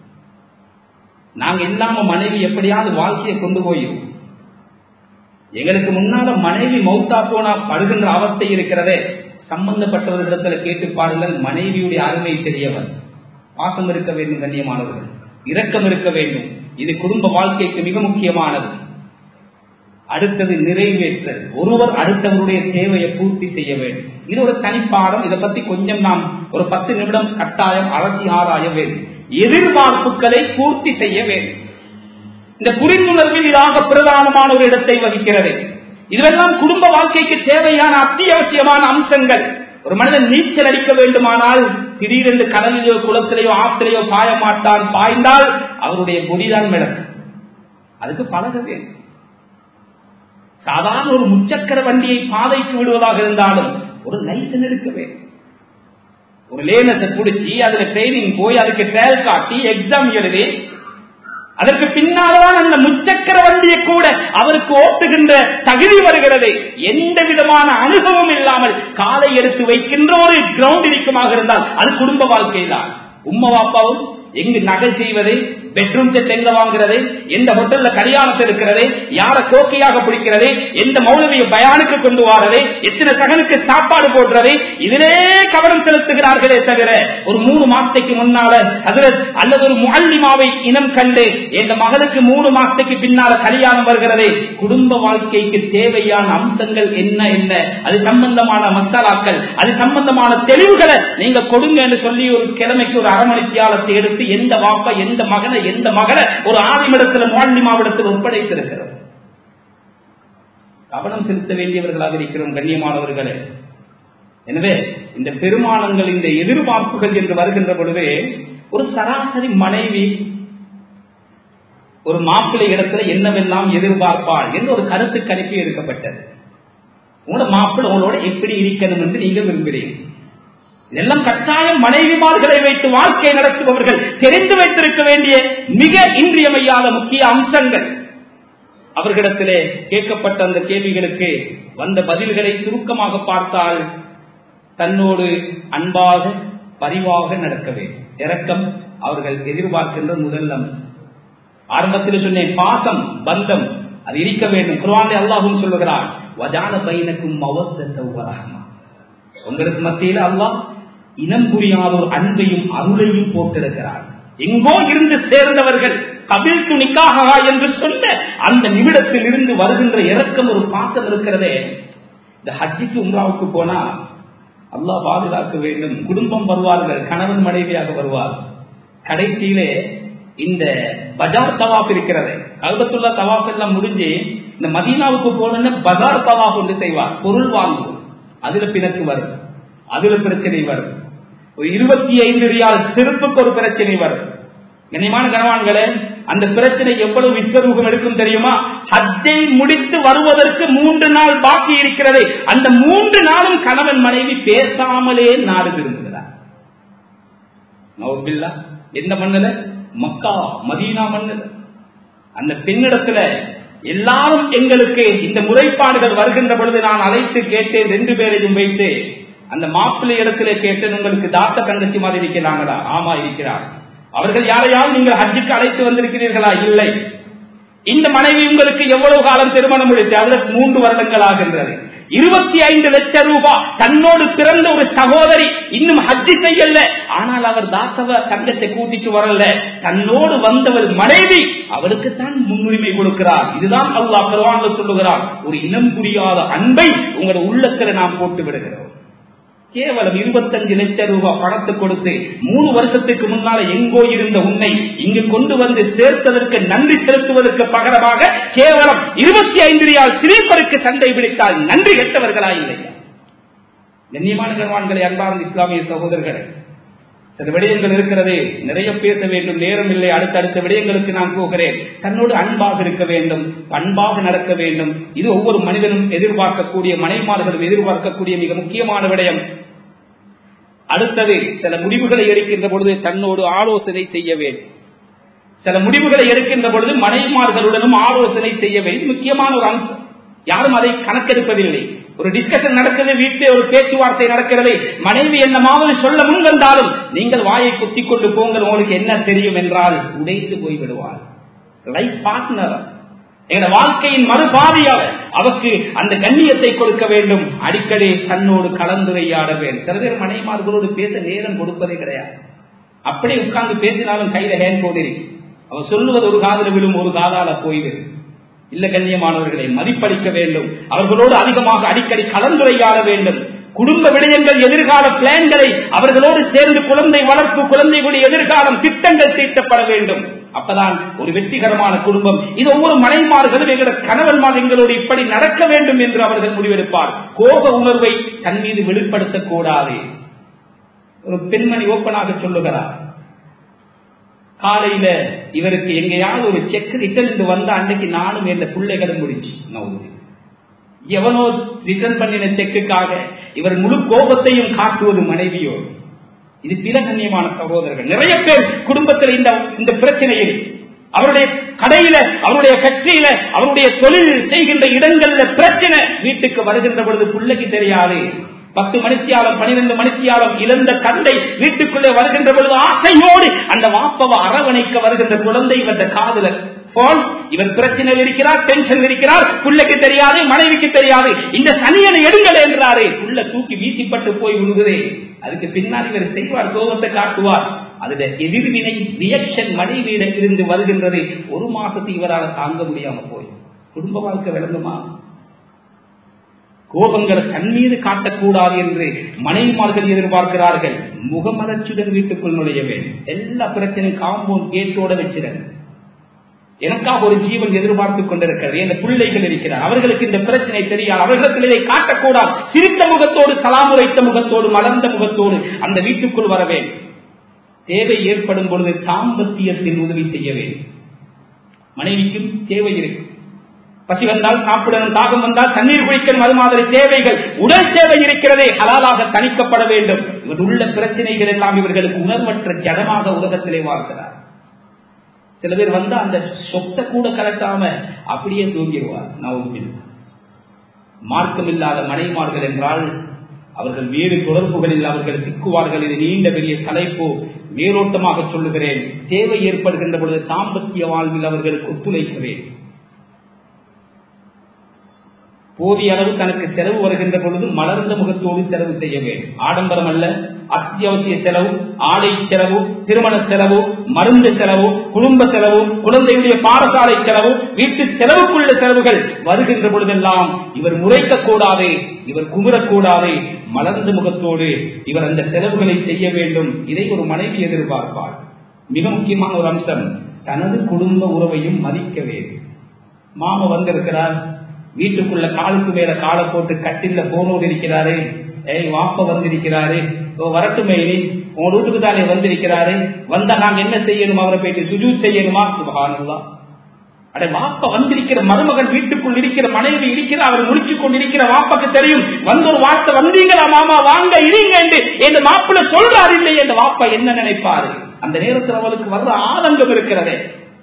நாங்க இல்லாம மனைவி எப்படியாவது வாழ்க்கையை கொண்டு போயும் எங்களுக்கு முன்னால மனைவி மௌத்தா போனா படுகின்ற அவஸ்தை இருக்கிறதே சம்பந்தப்பட்டவர்களிடத்துல கேட்டு பாருங்கள் மனைவியுடைய அருமை தெரியவர் பாசம் இருக்க வேண்டும் கண்ணியமானவர்கள் இரக்கம் இருக்க வேண்டும் இது குடும்ப வாழ்க்கைக்கு மிக முக்கியமானது அடுத்தது நிறைவேற்றல் ஒருவர் அடுத்தவருடைய தேவையை பூர்த்தி செய்ய வேண்டும் இது ஒரு தனிப்பாடம் இதை பத்தி கொஞ்சம் நாம் ஒரு பத்து நிமிடம் கட்டாயம் அலசி ஆராய வேண்டும் எதிர்பார்ப்புகளை பூர்த்தி செய்ய வேண்டும் இந்த புரிந்துணர்வில் இதாக பிரதானமான ஒரு இடத்தை வகிக்கிறது இதெல்லாம் குடும்ப வாழ்க்கைக்கு தேவையான அத்தியாவசியமான அம்சங்கள் ஒரு மனிதன் நீச்சல் அடிக்க வேண்டுமானால் திடீரென்று கடலிலோ குளத்திலேயோ ஆற்றிலேயோ பாய மாட்டான் பாய்ந்தால் அவருடைய முடிதான் மிளகு அதுக்கு பழக வேண்டும் சாதாரண ஒரு முச்சக்கர வண்டியை பாதைக்கு விடுவதாக இருந்தாலும் ஒரு லைசன் எடுக்க வேண்டும் ஒரு லேனஸை பிடிச்சி அதுல ட்ரைனிங் போய் அதுக்கு ட்ரையல் காட்டி எக்ஸாம் எழுதி அதற்கு பின்னால்தான் அந்த முச்சக்கர வண்டியை கூட அவருக்கு ஓட்டுகின்ற தகுதி வருகிறது எந்த விதமான அனுபவம் இல்லாமல் காலை எடுத்து வைக்கின்ற ஒரு கிரவுண்ட் இருக்குமாக இருந்தால் அது குடும்ப வாழ்க்கை தான் உம்மா பாப்பாவும் எங்கு நகை செய்வது பெட்ரூம் செட் எங்க வாங்குறது எந்த ஹோட்டல்ல கல்யாணத்தில் இருக்கிறது யார கோக்கையாக பிடிக்கிறது எந்த மௌலவிய பயானுக்கு கொண்டு வாரது எத்தனை சகனுக்கு சாப்பாடு போடுறது இதிலே கவனம் செலுத்துகிறார்களே தவிர ஒரு மூணு மாசத்துக்கு முன்னால அதுல அல்லது ஒரு முகல்லிமாவை இனம் கண்டு எந்த மகளுக்கு மூணு மாசத்துக்கு பின்னால கல்யாணம் வருகிறது குடும்ப வாழ்க்கைக்கு தேவையான அம்சங்கள் என்ன என்ன அது சம்பந்தமான மசாலாக்கள் அது சம்பந்தமான தெளிவுகளை நீங்க கொடுங்க என்று சொல்லி ஒரு கிழமைக்கு ஒரு அரை மணி தியாலத்தை எடுத்து எந்த வாப்பா எந்த மகனை எந்த மகளை ஒரு ஆதிமிடத்தில் மாவட்டத்தில் ஒப்படைத்திருக்கிறோம் கவனம் செலுத்த வேண்டியவர்களாக இருக்கிறோம் கண்ணியமானவர்களே எனவே இந்த பெருமானங்கள் இந்த எதிர்பார்ப்புகள் என்று வருகின்ற பொழுது ஒரு சராசரி மனைவி ஒரு மாப்பிள்ளை இடத்துல என்னவெல்லாம் எதிர்பார்ப்பாள் என்று ஒரு கருத்து கணிப்பு எடுக்கப்பட்டது உங்களோட மாப்பிள்ளை உங்களோட எப்படி இருக்கணும் என்று நீங்க விரும்புகிறீங்க இதெல்லாம் கட்டாயம் மனைவிமார்களை வைத்து வாழ்க்கை நடத்துபவர்கள் தெரிந்து வைத்திருக்க வேண்டிய மிக இன்றியமையாத முக்கிய அம்சங்கள் அவர்களிடத்திலே கேட்கப்பட்ட அந்த கேள்விகளுக்கு வந்த பதில்களை சுருக்கமாக பார்த்தால் தன்னோடு அன்பாக பரிவாக நடக்க வேண்டும் இறக்கம் அவர்கள் எதிர்பார்க்கின்ற முதல் அம்சம் ஆரம்பத்தில் சொன்னேன் பாசம் பந்தம் அது இருக்க வேண்டும் குர்வானை அல்லாஹும் சொல்லுகிறான் வஜான பையனுக்கும் மவத்தமா உங்களுக்கு மத்தியில் அல்லாஹ் இனம் புரியாத ஒரு அன்பையும் அருளையும் போட்டிருக்கிறார் எங்கோ இருந்து சேர்ந்தவர்கள் கபில் துணிக்காக என்று சொன்ன அந்த நிமிடத்தில் இருந்து வருகின்ற இறக்கம் ஒரு பாசம் இருக்கிறதே இந்த ஹஜ்ஜிக்கு உம்ராவுக்கு போனா அல்லாஹ் பாதுகாக்க வேண்டும் குடும்பம் வருவார்கள் கணவன் மனைவியாக வருவார் கடைசியிலே இந்த பஜார் தவாப் இருக்கிறது கல்பத்துள்ள தவாப் எல்லாம் முடிஞ்சு இந்த மதீனாவுக்கு போன பஜார் தவாப் ஒன்று செய்வார் பொருள் வாங்குவோம் அதுல பிணக்கு வரும் அதுல பிரச்சனை வரும் ஒரு இருபத்தி ஐந்து ரியால் செருப்புக்கு ஒரு பிரச்சனை வரும் கண்ணியமான கனவான்களே அந்த பிரச்சனை எவ்வளவு விஸ்வரூபம் எடுக்கும் தெரியுமா ஹஜ்ஜை முடித்து வருவதற்கு மூன்று நாள் பாக்கி இருக்கிறது அந்த மூன்று நாளும் கணவன் மனைவி பேசாமலே நாடு திரும்புகிறார் நவபில்லா எந்த மண்ணுல மக்கா மதீனா மண்ணுல அந்த பெண்ணிடத்துல எல்லாரும் எங்களுக்கு இந்த முறைப்பாடுகள் வருகின்ற பொழுது நான் அழைத்து கேட்டேன் ரெண்டு பேரையும் வைத்து அந்த மாப்பிள்ளை இடத்துல கேட்டேன் உங்களுக்கு தாத்த தங்கச்சி மாதிரி இருக்கிறாங்களா ஆமா இருக்கிறார் அவர்கள் யாரையாவது நீங்கள் ஹஜ்ஜுக்கு அழைத்து வந்திருக்கிறீர்களா இல்லை இந்த மனைவி உங்களுக்கு எவ்வளவு காலம் திருமணம் முடித்து அதற்கு மூன்று வருடங்கள் ஆகின்றது இருபத்தி ஐந்து லட்சம் ரூபாய் தன்னோடு பிறந்த ஒரு சகோதரி இன்னும் ஹஜ்ஜி செய்யல ஆனால் அவர் தாசவ தங்கத்தை கூட்டிட்டு வரல தன்னோடு வந்தவர் மனைவி அவருக்கு தான் முன்னுரிமை கொடுக்கிறார் இதுதான் அல்லாஹ் பெருவாங்க சொல்லுகிறார் ஒரு இனம் புரியாத அன்பை உங்களோட உள்ளத்துல நாம் போட்டு விடுகிறோம் கேவலம் இருபத்தஞ்சு லட்சம் ரூபாய் பணத்தை கொடுத்து மூணு வருஷத்துக்கு முன்னால எங்கோ இருந்த உன்னை இங்கு கொண்டு வந்து சேர்த்ததற்கு நன்றி செலுத்துவதற்கு பகரமாக கேவலம் இருபத்தி ஐந்து ரியால் சிறீப்பருக்கு சண்டை பிடித்தால் நன்றி கெட்டவர்களா இல்லையா கண்ணியமான கண்வான்களை அன்பார்ந்த இஸ்லாமிய சகோதரர்களே சில விடயங்கள் இருக்கிறது நிறைய பேச வேண்டும் நேரம் இல்லை அடுத்தடுத்த விடயங்களுக்கு நான் போகிறேன் தன்னோடு அன்பாக இருக்க வேண்டும் பண்பாக நடக்க வேண்டும் இது ஒவ்வொரு மனிதனும் எதிர்பார்க்கக்கூடிய மனைமார்களும் எதிர்பார்க்கக்கூடிய மிக முக்கியமான விடயம் அடுத்தது சில முடிவுகளை எடுக்கின்ற பொழுது தன்னோடு ஆலோசனை செய்ய வேண்டும் சில முடிவுகளை எடுக்கின்ற பொழுது மனைமார்களுடனும் ஆலோசனை செய்ய வேண்டும் முக்கியமான ஒரு அம்சம் யாரும் அதை கணக்கெடுப்பதில்லை ஒரு டிஸ்கஷன் நடக்குது வீட்டில் ஒரு பேச்சுவார்த்தை நடக்கிறது மனைவி என்னமாவது சொல்ல முன் வந்தாலும் நீங்கள் வாயை குத்திக் கொண்டு போங்கள் உங்களுக்கு என்ன தெரியும் என்றால் உடைத்து போய்விடுவார் லைஃப் பார்ட்னர் எங்க வாழ்க்கையின் மறுபாதி அவர் அவருக்கு அந்த கண்ணியத்தை கொடுக்க வேண்டும் அடிக்கடி தன்னோடு கலந்துரையாட வேண்டும் சில பேர் மனைமார்களோடு பேச நேரம் கொடுப்பதே கிடையாது அப்படி உட்கார்ந்து பேசினாலும் கையில ஹேண்ட் போடு அவர் சொல்லுவது ஒரு காதல விழும் ஒரு காதால போய்விடும் இல்ல கண்ணியமானவர்களை மதிப்பளிக்க வேண்டும் அவர்களோடு அதிகமாக அடிக்கடி கலந்துரையாட வேண்டும் குடும்ப விடயங்கள் எதிர்கால பிளான்களை அவர்களோடு சேர்ந்து குழந்தை வளர்ப்பு குழந்தைகளுடைய எதிர்காலம் திட்டங்கள் தீட்டப்பட வேண்டும் அப்பதான் ஒரு வெற்றிகரமான குடும்பம் இது ஒவ்வொரு மனைமார்களும் எங்களோட கணவன்மார் எங்களோடு இப்படி நடக்க வேண்டும் என்று அவர்கள் முடிவெடுப்பார் கோப உணர்வை தன் மீது வெளிப்படுத்தக் கூடாது ஒரு பெண்மணி ஓப்பனாக சொல்லுகிறார் காலையில இவருக்கு எங்கேயாவது ஒரு செக் ரிட்டர்ன் வந்த அன்னைக்கு நானும் எந்த பிள்ளைகளும் முடிச்சு எவனோ ரிட்டர்ன் பண்ணின செக்குக்காக இவர் முழு கோபத்தையும் காட்டுவது மனைவியோடு இது சில கண்ணியமான சகோதரர்கள் நிறைய பேர் குடும்பத்தில் இந்த இந்த பிரச்சனையில் அவருடைய கடையில அவருடைய ஃபேக்டரியில அவருடைய தொழில் செய்கின்ற இடங்கள்ல பிரச்சனை வீட்டுக்கு வருகின்ற பொழுது பிள்ளைக்கு தெரியாது பத்து மணித்தியாலம் பனிரெண்டு மணித்தியாலம் இழந்த தந்தை வீட்டுக்குள்ளே வருகின்ற பொழுது ஆசையோடு அந்த வாப்பவை அரவணைக்க வருகின்ற குழந்தை இவந்த காதல போன் இவர் பிரச்சனையில் இருக்கிறார் டென்ஷன் இருக்கிறார் பிள்ளைக்கு தெரியாது மனைவிக்கு தெரியாது இந்த சனியனை எடுங்கள் என்றாரே புள்ள தூக்கி வீசிப்பட்டு போய் விழுகுதே அதுக்கு பின்னால் இவர் செய்வார் கோபத்தை காட்டுவார் அதுல எதிர்வினை ரியாக்ஷன் மனைவியிடம் இருந்து வருகின்றது ஒரு மாசத்துக்கு இவரால் தாங்க முடியாம போய் குடும்ப வாழ்க்கை விளங்குமா கோபங்களை தன் மீது காட்டக்கூடாது என்று மனைவிமார்கள் எதிர்பார்க்கிறார்கள் முகமலர்ச்சியுடன் வீட்டுக்குள் நுழைய வேண்டும் எல்லா பிரச்சனையும் காம்பவுண்ட் கேட்டோட வச்சிருங்க எனக்காக ஒரு ஜீவன் எதிர்பார்த்துக் கொண்டிருக்கிறது என் பிள்ளைகள் இருக்கிறார் அவர்களுக்கு இந்த பிரச்சனை தெரியாது அவர்களுக்கு இதை காட்டக்கூடாது சிரித்த முகத்தோடு சலாம் உரைத்த முகத்தோடு மலர்ந்த முகத்தோடு அந்த வீட்டுக்குள் வர வேண்டும் தேவை ஏற்படும் பொழுது தாம்பத்தியத்தில் உதவி செய்ய வேண்டும் மனைவிக்கும் தேவை இருக்கு பசி வந்தால் சாப்பிடணும் தாகம் வந்தால் தண்ணீர் குடிக்கணும் அது மாதிரி தேவைகள் உடல் தேவை இருக்கிறதே ஹலாலாக தணிக்கப்பட வேண்டும் இவர் உள்ள பிரச்சனைகள் எல்லாம் இவர்களுக்கு உணர்வற்ற ஜனமாக உலகத்திலே வாழ்கிறார் சில பேர் வந்து அந்த சொத்தை கூட கலட்டாம அப்படியே தூங்கிடுவார் நவமில் மார்க்கம் இல்லாத மனைமார்கள் என்றால் அவர்கள் வேறு தொடர்புகளில் அவர்கள் சிக்குவார்கள் இது நீண்ட பெரிய தலைப்பு மேலோட்டமாக சொல்லுகிறேன் தேவை ஏற்படுகின்ற பொழுது தாம்பத்திய வாழ்வில் அவர்களுக்கு ஒத்துழைக்க வேண்டும் போதிய அளவு தனக்கு செலவு வருகின்ற பொழுது மலர்ந்த முகத்தோடு செலவு செய்ய வேண்டும் ஆடம்பரம் அல்ல அத்தியாவசிய செலவு ஆடை செலவு திருமண செலவு மருந்து செலவு குடும்ப செலவு குழந்தையுடைய பாடசாலை செலவு வீட்டு செலவுக்குள்ள செலவுகள் வருகின்ற பொழுதெல்லாம் இவர் முறைக்க கூடாது இவர் குமுறக்கூடாது மலர்ந்த முகத்தோடு இவர் அந்த செலவுகளை செய்ய வேண்டும் இதை ஒரு மனைவி எதிர்பார்ப்பார் மிக முக்கியமான ஒரு அம்சம் தனது குடும்ப உறவையும் மதிக்க வேண்டும் மாமா வந்திருக்கிறார் வீட்டுக்குள்ள காலுக்கு மேல காலை போட்டு கட்டில போனோடு இருக்கிறாரு ஏய் வாப்ப வந்திருக்கிறாரு வரட்டுமே உங்க வீட்டுக்கு தானே வந்திருக்கிறாரு வந்தா நாங்க என்ன செய்யணும் அவரை போயிட்டு சுஜூ செய்யணுமா சுபகானல்லா அடே வாப்ப வந்திருக்கிற மருமகன் வீட்டுக்குள் இருக்கிற மனைவி இருக்கிற அவர் முடிச்சு கொண்டிருக்கிற வாப்பாக்கு தெரியும் வந்த ஒரு வார்த்தை வந்தீங்களா மாமா வாங்க இருங்க என்று என் மாப்பிள்ள சொல்றாரு இல்லை என்ற வாப்பா என்ன நினைப்பாரு அந்த நேரத்தில் அவளுக்கு வர்ற ஆதங்கம் இருக்கிறதே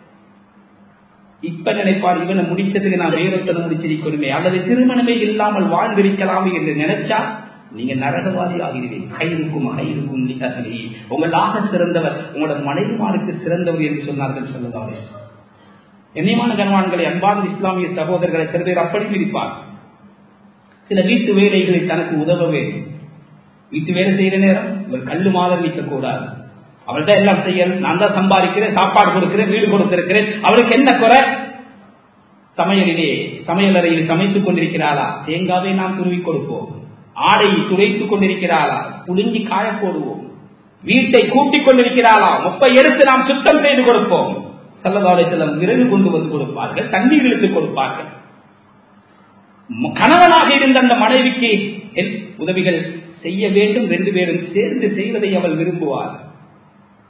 இப்ப நினைப்பார் இவனை முடிச்சதுக்கு நான் வேறொத்தனை முடிச்சிருக்கணுமே அல்லது திருமணமே இல்லாமல் வாழ்ந்திருக்கலாமே என்று நினைச்சா நீங்க நரகவாதி ஆகிறீர்கள் கயிறுக்கும் கயிறுக்கும் நிகழ்ச்சி உங்களாக சிறந்தவர் உங்களோட மனைவிமாருக்கு சிறந்தவர் என்று சொன்னார்கள் சொல்லதாவே கண்ணியமான கனவான்களை அன்பார்ந்த இஸ்லாமிய சகோதரர்களை சில பேர் அப்படி பிரிப்பார் சில வீட்டு வேலைகளை தனக்கு உதவ வேண்டும் வீட்டு வேலை செய்யற நேரம் இவர் கல்லு மாதிரி நிற்க கூடாது அவள்கிட்ட எல்லாம் செய்யணும் நான் தான் சம்பாதிக்கிறேன் சாப்பாடு கொடுக்கிறேன் வீடு கொடுத்திருக்கிறேன் அவருக்கு என்ன குறை சமையலிலே சமையலறையில் சமைத்துக் கொண்டிருக்கிறாளா தேங்காவை நாம் துருவி கொடுப்போம் ஆடை துடைத்துக் கொண்டிருக்கிறாளா புடுங்கி காய போடுவோம் வீட்டை கூட்டிக் கொண்டிருக்கிறாளா முப்பை எடுத்து நாம் சுத்தம் செய்து கொடுப்போம் செல்லதாலை செல்லம் விறகு கொண்டு வந்து கொடுப்பார்கள் தண்ணீர் இழுத்து கொடுப்பார்கள் கணவனாக இருந்த அந்த மனைவிக்கு உதவிகள் செய்ய வேண்டும் ரெண்டு பேரும் சேர்ந்து செய்வதை அவள் விரும்புவார்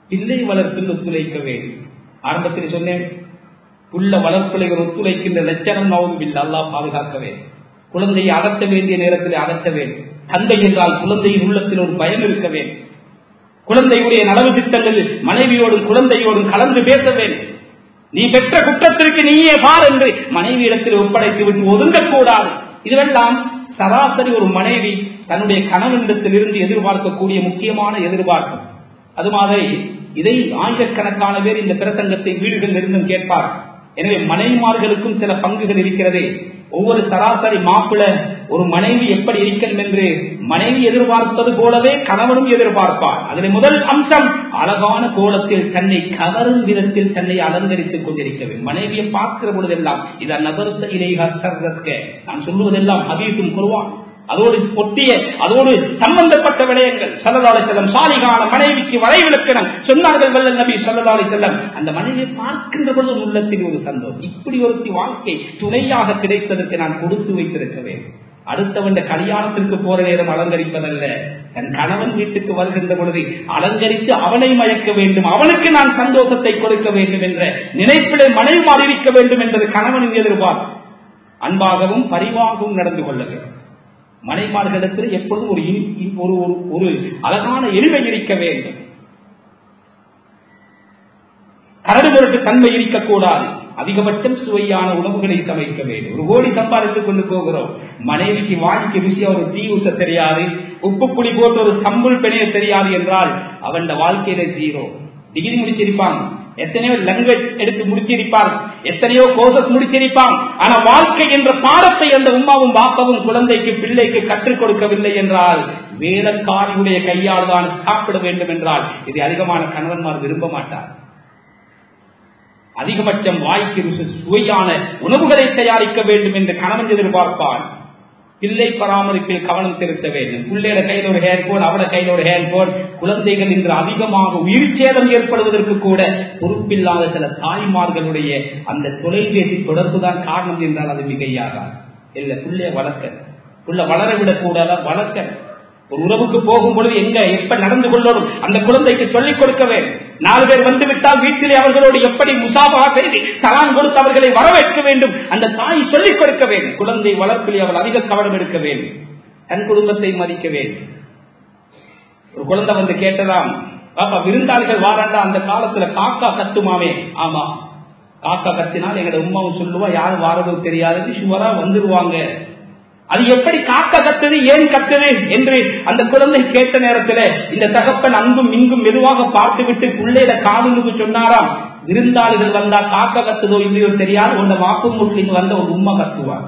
பிள்ளை வளர்ப்பில் ஒத்துழைக்க வேண்டும் ஆரம்பத்தில் சொன்னேன் புள்ள வளர்ப்பிலைகள் ஒத்துழைக்கின்ற லட்சணம் நோவில் அல்லா பாதுகாக்க வேண்டும் குழந்தையை அகற்ற வேண்டிய நேரத்தில் அகற்ற வேண்டும் தந்தை என்றால் குழந்தையின் உள்ளத்தில் ஒரு பயம் இருக்க வேண்டும் குழந்தையுடைய நலவு திட்டங்களில் மனைவியோடும் குழந்தையோடும் கலந்து பேச வேண்டும் நீ பெற்ற குற்றத்திற்கு நீயே பார் என்று மனைவியிடத்தில் ஒப்படைத்து விட்டு ஒதுங்கக்கூடாது இதுவெல்லாம் சராசரி ஒரு மனைவி தன்னுடைய கணவனிடத்தில் இருந்து எதிர்பார்க்கக்கூடிய முக்கியமான எதிர்பார்ப்பு அது மாதிரி இதை ஆயிரக்கணக்கான பேர் இந்த பிரசங்கத்தை வீடுகளில் இருந்தும் கேட்பார் எனவே மனைவிமார்களுக்கும் சில பங்குகள் இருக்கிறது ஒவ்வொரு சராசரி மாப்பிள ஒரு மனைவி எப்படி இருக்கணும் என்று மனைவி எதிர்பார்ப்பது போலவே கணவனும் எதிர்பார்ப்பார் அதில் முதல் அம்சம் அழகான கோலத்தில் தன்னை கவரும் விதத்தில் தன்னை அலங்கரித்துக் கொண்டிருக்க வேண்டும் மனைவியை பார்க்கிற பொழுதெல்லாம் இதை நபர்த்த இலைக நான் சொல்லுவதெல்லாம் அதீதும் குருவான் அதோடு ஒட்டிய அதோடு சம்பந்தப்பட்ட விடயங்கள் சல்லதாலை செல்லம் சாலிகான மனைவிக்கு வரைவிலக்கணம் சொன்னார்கள் வல்லல் நபி சல்லதாலை செல்லம் அந்த மனைவியை பார்க்கின்ற பொழுது உள்ளத்தில் ஒரு சந்தோஷம் இப்படி ஒருத்தி வாழ்க்கை துணையாக கிடைத்ததற்கு நான் கொடுத்து வைத்திருக்க வேண்டும் அடுத்தவன் கல்யாணத்திற்கு போற நேரம் அலங்கரிப்பதல்ல தன் கணவன் வீட்டுக்கு வருகின்ற பொழுது அலங்கரித்து அவனை மயக்க வேண்டும் அவனுக்கு நான் சந்தோஷத்தை கொடுக்க வேண்டும் என்ற நினைப்பிலே மனைவி மாறியிருக்க வேண்டும் என்பது கணவனின் எதிர்பார்ப்பு அன்பாகவும் பரிவாகவும் நடந்து கொள்ள வேண்டும் மனைமார்களிடத்தில் எப்பொழுதும் ஒரு ஒரு ஒரு அழகான எளிமை இருக்க வேண்டும் கரடுகளுக்கு தன்மை இருக்கக்கூடாது அதிகபட்சம் சுவையான உணவுகளை சமைக்க வேண்டும் ஒரு கோடி சம்பாதித்துக் கொண்டு போகிறோம் மனைவிக்கு வாழ்க்கை விஷயம் ஒரு தீ ஊத்த தெரியாது உப்பு புளி போட்டு ஒரு சம்புல் பெணைய தெரியாது என்றால் அவன் வாழ்க்கையில ஜீரோ டிகிரி முடிச்சிருப்பாங்க எத்தனையோ லாங்குவேஜ் எடுத்து முடிச்சிருப்பார் எத்தனையோ கோர்சஸ் முடிச்சிருப்பான் ஆனா வாழ்க்கை என்ற பாடத்தை அந்த உமாவும் பாப்பாவும் குழந்தைக்கு பிள்ளைக்கு கற்றுக் கொடுக்கவில்லை என்றால் வேலைக்காரியுடைய கையால் தான் சாப்பிட வேண்டும் என்றால் இது அதிகமான கணவன்மார் விரும்ப மாட்டார் அதிகபட்சம் வாய்க்கு சுவையான உணவுகளை தயாரிக்க வேண்டும் என்று கணவன் எதிர்பார்ப்பான் பிள்ளை பராமரிப்பில் கவனம் செலுத்த வேண்டும் பிள்ளையோட கையில் ஒரு ஹேர் போன் அவட கையில் ஒரு ஹேர் போன் குழந்தைகள் இன்று அதிகமாக உயிர் சேதம் ஏற்படுவதற்கு கூட பொறுப்பில்லாத சில தாய்மார்களுடைய அந்த தொலைபேசி தொடர்பு தான் காரணம் என்றால் அது மிகையாகாது இல்ல பிள்ளைய வளர்க்க புள்ள வளர விடக்கூடாத வளர்க்க ஒரு உறவுக்கு போகும் பொழுது எங்க எப்ப நடந்து கொள்ளணும் அந்த குழந்தைக்கு சொல்லிக் கொடுக்க வேண்டும் நாலு பேர் வந்து விட்டால் வீட்டிலே அவர்களோடு எப்படி முசாபா செய்து சலான் கொடுத்து அவர்களை வரவேற்க வேண்டும் அந்த தாய் சொல்லிக் கொடுக்க வேண்டும் குழந்தை வளர்ப்பிலே அவள் அதிக கவனம் எடுக்க வேண்டும் தன் குடும்பத்தை மதிக்க வேண்டும் ஒரு குழந்தை வந்து கேட்டதாம் பாப்பா விருந்தாளிகள் வாராண்டா அந்த காலத்துல காக்கா கத்துமாவே ஆமா காக்கா கத்தினால் எங்கட உமாவும் சொல்லுவா யாரும் வாரதும் தெரியாது சுவரா வந்துருவாங்க அது எப்படி காக்க கத்துது ஏன் கத்துது என்று அந்த குழந்தை கேட்ட நேரத்தில் இந்த தகப்பன் அங்கும் இங்கும் மெதுவாக பார்த்துவிட்டு பிள்ளையில காதலுக்கு சொன்னாராம் விருந்தாளிகள் வந்தா காக்க கத்துதோ இல்லையோ தெரியாது உன்னை வாக்கும் முட்லிங்க வந்த ஒரு உண்மை கத்துவார்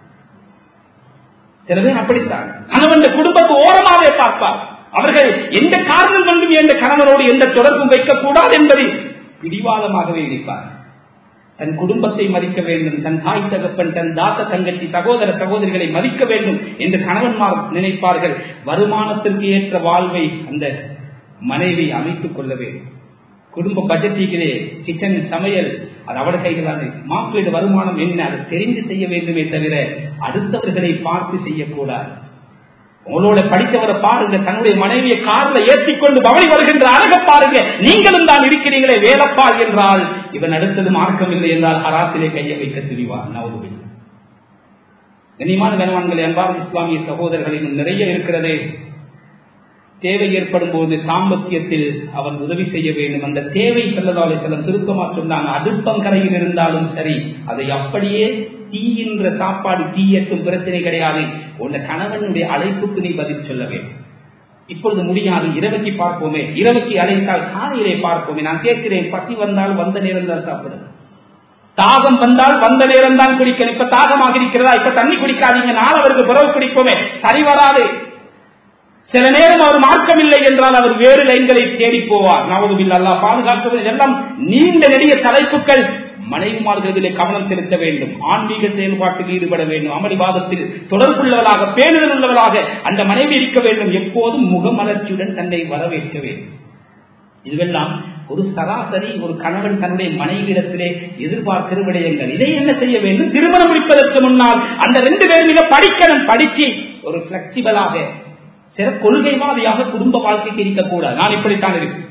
சில பேர் அப்படித்தான் கணவன் குடும்பத்தை ஓரமாவே பார்ப்பார் அவர்கள் எந்த காரணம் கொண்டும் எந்த கணவனோடு எந்த தொடர்பும் வைக்கக்கூடாது என்பதை பிடிவாதமாகவே இருப்பார் தன் குடும்பத்தை மதிக்க வேண்டும் தன் தாய் தகப்பன் தன் தாத்த தங்கச்சி சகோதர சகோதரிகளை மதிக்க வேண்டும் என்று கணவன்மார் நினைப்பார்கள் வருமானத்திற்கு ஏற்ற வாழ்வை அந்த மனைவி அமைத்துக் கொள்ள வேண்டும் குடும்ப பட்ஜெட்டிகளே கிச்சன் சமையல் அது அவட கைகளான மாப்பிள்ளை வருமானம் என்ன அதை தெரிந்து செய்ய வேண்டுமே தவிர அடுத்தவர்களை பார்த்து செய்யக்கூடாது உங்களோட படித்தவரை பாருங்க தன்னுடைய மனைவியை காரில் ஏற்றிக்கொண்டு பவனி வருகின்ற அழக பாருங்க நீங்களும் தான் இருக்கிறீங்களே வேலப்பா என்றால் இவன் அடுத்தது மார்க்கம் இல்லை என்றால் ஹராத்திலே கையை வைக்க துணிவார் நவருவில் கனிமான கனவான்கள் என்பார் இஸ்லாமிய சகோதரர்கள் இன்னும் நிறைய இருக்கிறதே தேவை ஏற்படும் போது தாம்பத்தியத்தில் அவன் உதவி செய்ய வேண்டும் அந்த தேவை செல்லதாலே சில சுருக்கமா சொன்னாங்க அடுப்பங்கரையில் இருந்தாலும் சரி அதை அப்படியே தீயின்ற சாப்பாடு தீயட்டும் பிரச்சனை கிடையாது உன் கணவனுடைய அழைப்புக்கு நீ பதில் சொல்ல வேண்டும் இப்பொழுது முடியாது இரவுக்கு பார்ப்போமே இரவுக்கு அழைத்தால் காலையிலே பார்ப்போமே நான் கேட்கிறேன் பசி வந்தால் வந்த நேரம் தான் சாப்பிடுங்க தாகம் வந்தால் வந்த நேரம் தான் குடிக்கணும் இப்ப தாகமாக இருக்கிறதா இப்ப தண்ணி குடிக்காதீங்க நாளவருக்கு பிறகு குடிப்போமே சரி வராது சில நேரம் அவர் மார்க்கம் இல்லை என்றால் அவர் வேறு லைன்களை தேடி போவார் நவதுபில் அல்லா பாதுகாக்கிறது இதெல்லாம் நீண்ட நெடிய தலைப்புகள் மனைவிமார்களிலே கவனம் செலுத்த வேண்டும் ஆன்மீக செயல்பாட்டுக்கு ஈடுபட வேண்டும் அமளிவாதத்தில் தொடர்புள்ளவளாக பேணுதல் உள்ளவளாக அந்த மனைவி இருக்க வேண்டும் எப்போதும் முகமலர்ச்சியுடன் தன்னை வரவேற்க வேண்டும் இதுவெல்லாம் ஒரு சராசரி ஒரு கணவன் தன்னுடைய மனைவியிடத்திலே எதிர்பார்க்கிற விடயங்கள் இதை என்ன செய்ய வேண்டும் திருமணம் முடிப்பதற்கு முன்னால் அந்த ரெண்டு பேரும் மிக படிக்கணும் படிச்சு ஒரு பிளெக்சிபிளாக சில கொள்கைவாதியாக குடும்ப வாழ்க்கைக்கு இருக்கக்கூடாது நான் இப்படித்தான் இருக்கு